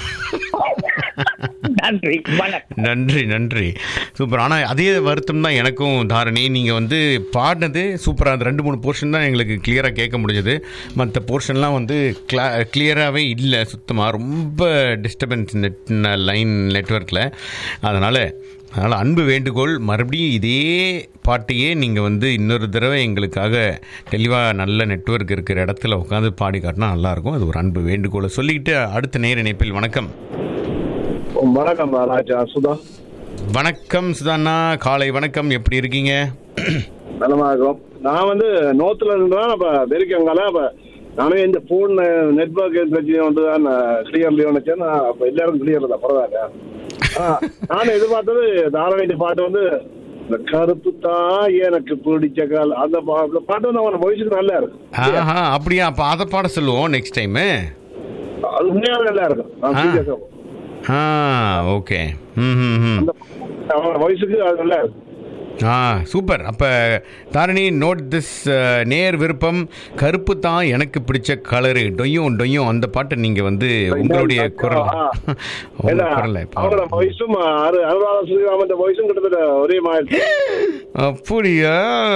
நன்றி வணக்கம் நன்றி நன்றி சூப்பர் ஆனால் அதே வருத்தம் தான் எனக்கும் தாரணி நீங்கள் வந்து பாடினது சூப்பராக அந்த ரெண்டு மூணு போர்ஷன் தான் எங்களுக்கு கிளியராக கேட்க முடிஞ்சது மற்ற போர்ஷன்லாம் வந்து கிளா கிளியராகவே இல்லை சுத்தமாக ரொம்ப டிஸ்டர்பன்ஸ் நெட் லைன் நெட்ஒர்க்கில் அதனால் அதனால் அன்பு வேண்டுகோள் மறுபடியும் இதே பாட்டையே நீங்கள் வந்து இன்னொரு தடவை எங்களுக்காக தெளிவாக நல்ல நெட்வொர்க் இருக்கிற இடத்துல உட்காந்து பாடி காட்டினா நல்லாயிருக்கும் அது ஒரு அன்பு வேண்டுகோளை சொல்லிக்கிட்டு அடுத்த நேர இணைப்பில் வணக்கம் வணக்கம் ராஜா சுதா வணக்கம் சுதாண்ணா காலை வணக்கம் எப்படி இருக்கீங்க நலமா இருக்கும் நான் வந்து நோத்துல இருந்தா அப்ப வெறிக்கங்கால அப்ப நானே இந்த போன் நெட்வொர்க் பிரச்சனை வந்து தான் கிளியர்லி நினைச்சேன் நான் அப்ப எல்லாரும் கிளியர் தான் பரவாயில்ல ஆ, நான் எதிர்பார்த்தது தாராளி பாட்டு வந்து இந்த கருப்பு தான் எனக்கு பிடிச்ச கால் அந்த பா- அந்த பாட்டு வந்து அவன வாய்ஸுக்கு நல்லா இருக்கு ஆஹா அப்படியா அப்போ அதை பாட சொல்லுவோம் நெக்ஸ்ட் டைமு அது உண்மையாவே நல்லா இருக்கும் நான் ஆ. serious ஆ. ஆ ஓகே ம் ம் ம் அவன் வாய்ஸுக்கு அது நல்லா இருக்கு ஆ சூப்பர் அப்போ தாரணி நோட் திஸ் நேர் விருப்பம் கருப்பு தான் எனக்கு பிடிச்ச கலரு டொய்யும் டொய்யும் அந்த பாட்டை நீங்கள் வந்து உங்களுடைய குரல் உங்க ஏன்னா, குரலை இப்போ அவனோட வாய்ஸும் அரு அனுராதா ஸ்ரீராமன் வாய்ஸும் கிட்டத்தட்ட ஒரே மாதிரி அப்படியா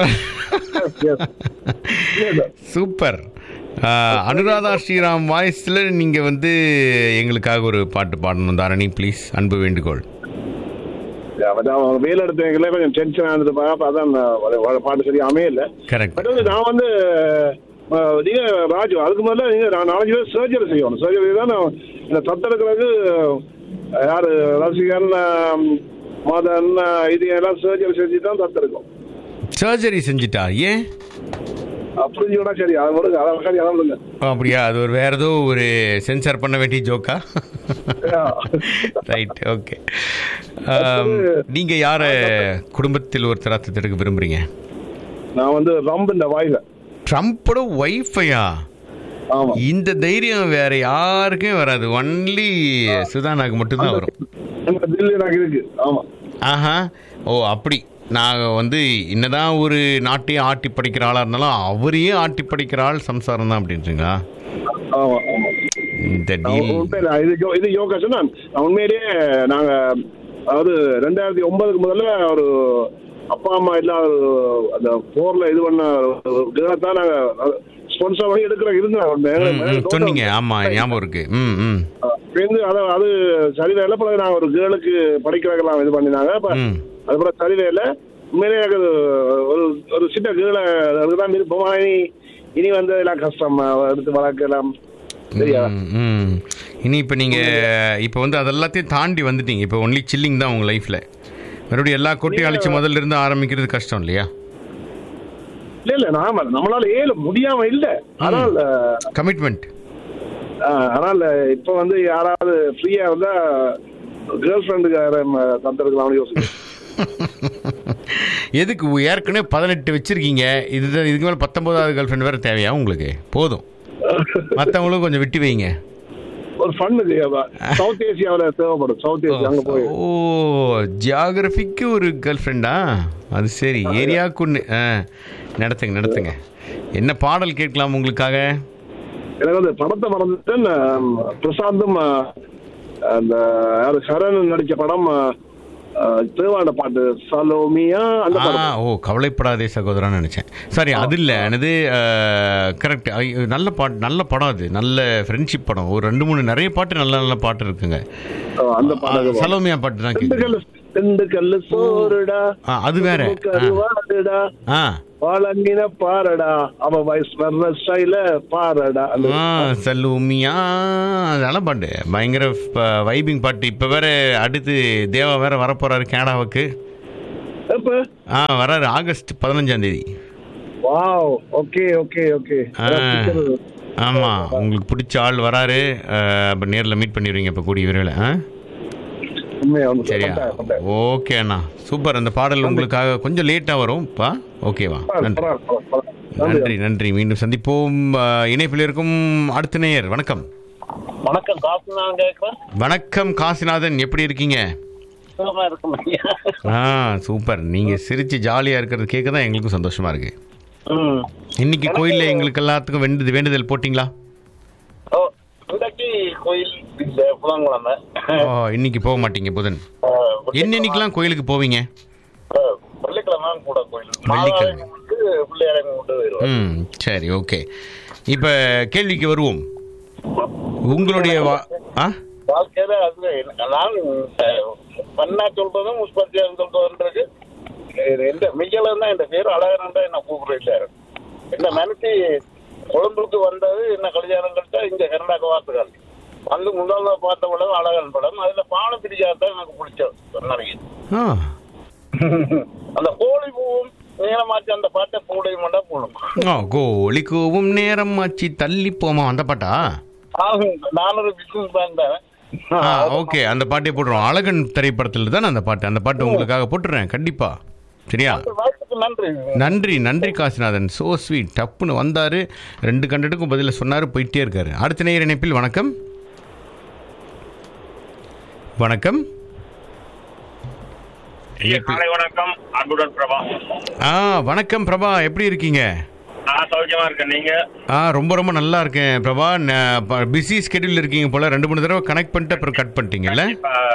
சூப்பர் ஆ, அனுராதா ஸ்ரீராம் வாய்ஸில் நீங்கள் வந்து எங்களுக்காக ஒரு பாட்டு பாடணும் தாரணி ப்ளீஸ் அன்பு வேண்டுகோள் அதான் அவங்க வேலை எடுத்தவங்களே கொஞ்சம் டென்ஷன் ஆனது அப்ப அதான் நான் வ- வ- பாட்டு சரியா அமையல கரெக்ட் பட் வந்து நான் வந்து அஹ், நீங்க ராஜு அதுக்கு முதல்ல நீங்க நான் நாலஞ்சு பேர் சர்ஜரி செய்யணும் சர்ஜரி தான் நான் இந்த தத்தெடுக்கிறதுக்கு அஹ், யாரு ரசிகன் அஹ், மதன் அஹ், இது எல்லாம் சர்ஜரி செஞ்சு தான் தத்தெடுக்கும் சர்ஜரி செஞ்சிட்டா ஏன் புரிஞ்சு கூட சரி அதை விடுங்க அதை சரி அதை விடுங்க அப்படியா அது ஒரு வேற ஏதோ ஒரு சென்சார் பண்ண வேண்டிய ஜோக்கா ரைட் ஓகே நீங்க யார குடும்பத்தில் ஒருத்தரா தத்தெடுக்க விரும்புறீங்க நான் வந்து ரொம்ப இந்த வாயில ட்ரம்ப்போட ஒய்ஃபையா இந்த தைரியம் வேற யாருக்கும் வராது ஒன்லி சுதானாக்கு மட்டும்தான் வரும் இந்த தில்லி எனக்கு இருக்கு ஆமா ஆஹா ஓ அப்படி நான் வந்து என்னதான் ஒரு நாட்டையே ஆட்டி படிக்கிற ஆளா இருந்தாலும் அவரையே ஆட்டி படிக்கிற ஆள் சம்சாரம் தான் அப்படின்றீங்களா ஆமா ஆமா இந்த டீல் உண்மையில இது யோ- இது யோகாசம் தான் உண்மையிலேயே நாங்க அதாவது ரெண்டாயிரத்தி ஒன்பதுக்கு முதல்ல ஒரு அப்பா அம்மா இல்லாத ஒரு அந்த போர்ல இது பண்ண தான் நாங்க ஸ்பான்சர் பண்ணி எடுக்கிற இருந்தாங்க ம், ம், சொன்னீங்க ஆமா ஞாபகம் இருக்கு ம் ம் வந்து அது அது சரிவேல பிறகு நாங்க ஒரு கேர்ளுக்கு படிக்க வைக்கலாம் இது பண்ணினாங்க அப்ப ம். அது பிறகு சரிவேல உண்மையிலே எனக்கு அது ஒரு ஒரு சின்ன கேர்ளை அதுதான் விருப்பமா இனி இனி வந்து எல்லாம் கஷ்டம் எடுத்து வளர்க்கலாம் சரியா ம், ம். இனி இப்போ நீங்கள் இப்போ வந்து அதெல்லாத்தையும் தாண்டி வந்துட்டீங்க இப்போ ஒன்லி சில்லிங் தான் உங்கள் லைஃப்பில் மறுபடியும் எல்லா கொட்டையும் அழிச்சு முதல்ல இருந்து ஆரம்பிக்கிறது கஷ்டம் இல்லையா இல்ல இல்ல நாம நம்மளால ஏழு முடியாம இல்ல ஆனால் கமிட்மெண்ட் அஹ், ஆனால் இப்ப வந்து யாராவது ஃப்ரீயா இருந்தா கேர்ள் ஃப்ரெண்டுக்கு யாரும் தந்திருக்கலாம்னு யோசிக்கிறேன் எதுக்கு ஏற்கனவே பதினெட்டு வச்சிருக்கீங்க இது இதுக்கு மேலே பத்தொன்பதாவது கேர்ள் ஃப்ரெண்ட் வேறு தேவையா உங்களுக்கு போதும் மற்றவங்களும் கொஞ்சம் விட்டு வைங்க ஒரு ஃபண்ணுக்கு சவுத் ஏசியாவில் தேவைப்படும் சவுத் ஏசியா அங்க போய் ஓ ஜியாகிரபிக்கு ஒரு கேர்ள் ஃப்ரெண்டா அது சரி ஏரியாவுக்கு ஒன்று ஆ நடத்துங்க நடத்துங்க என்ன பாடல் கேட்கலாம் உங்களுக்காக எனக்கு வந்து படத்தை மறந்துட்டேன் அஹ், பிரசாந்தும் அஹ், அந்த யாரு சரண் நடிச்ச படம் அஹ், அஹ், தேவாண்ட பாட்டு சலோமியா அந்த ஆ படம் ஓ கவலைப்படாதே சகோதரான்னு நினச்சேன் சாரி அது இல்லை எனது கரெக்ட் நல்ல பாட்டு நல்ல படம் அது நல்ல ஃப்ரெண்ட்ஷிப் படம் ஒரு ரெண்டு மூணு நிறைய பாட்டு நல்ல நல்ல பாட்டு இருக்குங்க அஹ், அந்த ஆ, பாட்டு சலோமியா பாட்டு தான் கேட்குது திண்டுக்கல் திண்டுக்கல் சோறுடா ஆ அது வேற ஆ. கருவாடுடா ஆ வாழங்கின பாரடா அவ வயசு வர்ற ஸ்டைல பாரடா அந்த ஆ சலூமியா நல்ல பாட்டு பயங்கர வைபிங் பாட்டு இப்போ வேற அடுத்து தேவா வேற வரப்போறாரு கனடாவுக்கு எப்ப ஆ வராரு ஆகஸ்ட் பதினஞ்சாம் தேதி வாவ் ஓகே ஓகே ஓகே ஆ, ஆமா உங்களுக்கு பிடிச்ச ஆள் வராரு அப்போ நேரில் மீட் பண்ணிடுவீங்க இப்போ கூடிய விரைவில் ஆ சரியா ஓகே அண்ணா சூப்பர் அந்த பாடல் உங்களுக்காக கொஞ்சம் லேட்டாக வரும்ப்பா ஓகேவா நன்றி நன்றி நன்றி மீண்டும் சந்திப்போம் ஆ, இணைப்பில் இருக்கும் அடுத்த நேயர் வணக்கம் வணக்கம் காசு நான் கேட்கிறேன் வணக்கம் காசிநாதன் எப்படி இருக்கீங்க சுகமா இருக்கும் ஐயா ஆ சூப்பர் நீங்க சிரிச்சு ஜாலியா இருக்கிறது கேட்க தான் எங்களுக்கும் சந்தோஷமா இருக்கு ம். இன்னைக்கு கோயில்ல எங்களுக்கு எல்லாத்துக்கும் வேண்டுது வேண்டுதல் போட்டிங்களா ஓ இன்றைக்கு கோயில் இல்ல புதன்கிழமை ஓ இன்னைக்கு போக மாட்டீங்க புதன் என்னன்னைக்கெல்லாம் கோயிலுக்கு போவீங்க அஹ், வெள்ளிக்கிழமை கூட கோயில் வெள்ளிக்கிழமை. வந்து பிள்ளையாரை கொண்டு வருவோம் ம் சரி ஓகே இப்போ கேள்விக்கு வருவோம் உங்களுடைய வா- ஆ வாழ்க்கையில அது நான் அஹ், பண்ணா சொல்றதும் முஸ்பத்தியா சொல்றதுன்றது இது எந்த மெய்யல தான் இந்த பேர் அழகனண்டா என்ன கூப்பிடுற இல்ல என்ன மனசி கொழும்புக்கு வந்தது என்ன கல்யாணம் கட்டா இங்க கர்நாடக வார்த்தைகள் வந்து முதல்ல பார்த்த படம் அழகன் படம் அதுல பானம் பிரிச்சாதான் எனக்கு பிடிச்சது நிறைய ஆ அந்த கோழி பூவும் நீளமாச்சு அந்த பாட்டை பூடையும் மட்டும் போடும் ஆ கோழி கூவும் நேரம் ஆச்சு தள்ளி போமா அந்த பாட்டா ஆகும் நான் ஒரு பிசினஸ் மேன் தான் ஆ ஓகே அந்த பாட்டே போட்டுருவோம் அழகன் திரைப்படத்தில் தான் அந்த பாட்டு அந்த பாட்டு உங்களுக்காக போட்டுறேன் கண்டிப்பா சரியா வாய்ப்புக்கு நன்றி நன்றி நன்றி காசிநாதன் சோ ஸ்வீட் டப்புன்னு வந்தாரு ரெண்டு கண்டட்டுக்கும் பதில சொன்னாரு போயிட்டே இருக்காரு அடுத்த நேயர் இணைப்பில் வணக்கம் வணக்கம் காலை வணக்கம் அன்புடன் பிரபா ஆ வணக்கம் பிரபா எப்படி இருக்கீங்க நான் சௌக்கியமா இருக்கேன் நீங்க ஆ ரொம்ப ரொம்ப நல்லா இருக்கேன் பிரபா பிஸி ஸ்கெடியூல் இருக்கீங்க போல ரெண்டு மூணு தடவை கனெக்ட் பண்ணிட்டு அப்புறம் கட் பண்ணிட்டீங்கல்ல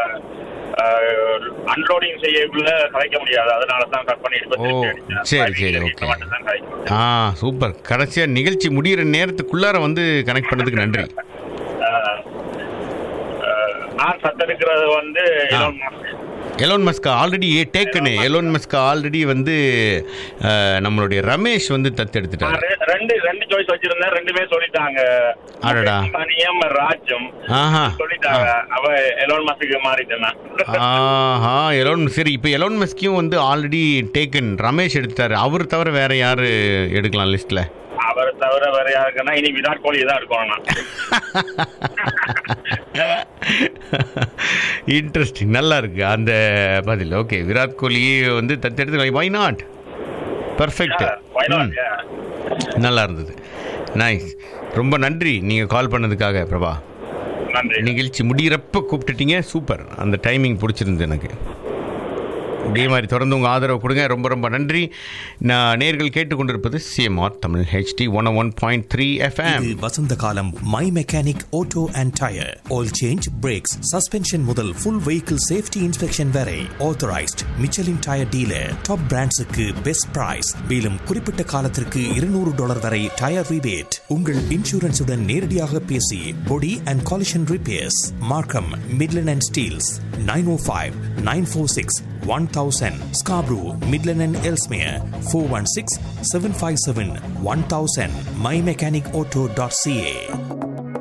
அன்லோடிங் செய்யக்குள்ள கலைக்க முடியாது அதனால தான் கட் பண்ணிட்டு ஓ சரி சரி ஓகே ஆ சூப்பர் கடைசியாக நிகழ்ச்சி முடியிற நேரத்துக்குள்ளார வந்து கனெக்ட் பண்ணதுக்கு நன்றி அஹ், அஹ், நான் சத்தெடுக்கிறது வந்து எலோன் மஸ்க். எலோன் மஸ்கா ஆல்ரெடி டேக்கனு எலோன் மஸ்கா ஆல்ரெடி வந்து அஹ், நம்மளுடைய ரமேஷ் வந்து நான் தத்தெடுத்துட்டாரு ரெ- ரெண்டு ரெண்டு சாய்ஸ் வச்சிருந்தேன் ரெண்டுமே சொல்லிட்டாங்க அடடா மணியம் ராஜ்யம் ஆஹா சொல்லிட்டாங்க அவ எலோன் மஸ்க்கு மாறிட்டேன் நான். ஆஹா எலோன் சரி இப்போ எலோன் மஸ்கியும் வந்து ஆல்ரெடி டேக்கன் ரமேஷ் எடுத்துட்டாரு அவர் தவிர வேற யாரு எடுக்கலாம் லிஸ்ட்ல அவரை தவிர வேற யாருக்குன்னா இனி விராட் கோலி தான் எடுக்கணும் நான் இன்ட்ரெஸ்டிங் நல்லா இருக்கு அந்த பதில் ஓகே விராட் கோலி வந்து தத்தெடுத்து why not perfect Why not? Yeah. நல்லா இருந்தது நைஸ் ரொம்ப நன்றி நீங்கள் கால் பண்ணதுக்காக பிரபா நன்றி நிகழ்ச்சி முடியிறப்ப கூப்பிட்டுட்டீங்க சூப்பர் அந்த டைமிங் பிடிச்சிருந்து எனக்கு இதே மாதிரி தொடர்ந்து உங்கள் ஆதரவு கொடுங்க ரொம்ப ரொம்ப நன்றி நான் நேர்கள் கேட்டுக்கொண்டிருப்பது CMR Tamil HD one one point three FM இது வசந்த காலம் my mechanic auto and tyre oil change brakes suspension முதல் ஃபுல் வெஹிக்கிள் சேஃப்டி இன்ஸ்பெக்ஷன் வரை authorised Michelin tyre dealer top பிராண்ட்ஸுக்கு பெஸ்ட் பிரைஸ் மேலும் குறிப்பிட்ட காலத்திற்கு இருநூறு டாலர் வரை டயர் ரிபேட் உங்கள் இன்சூரன்ஸுடன் நேரடியாக பேசி body and collision repairs Markham Midland and Steeles nine o five nine four six one thousand Scarborough Midland and Ellesmere four one six seven five seven one thousand my mechanic auto dot CA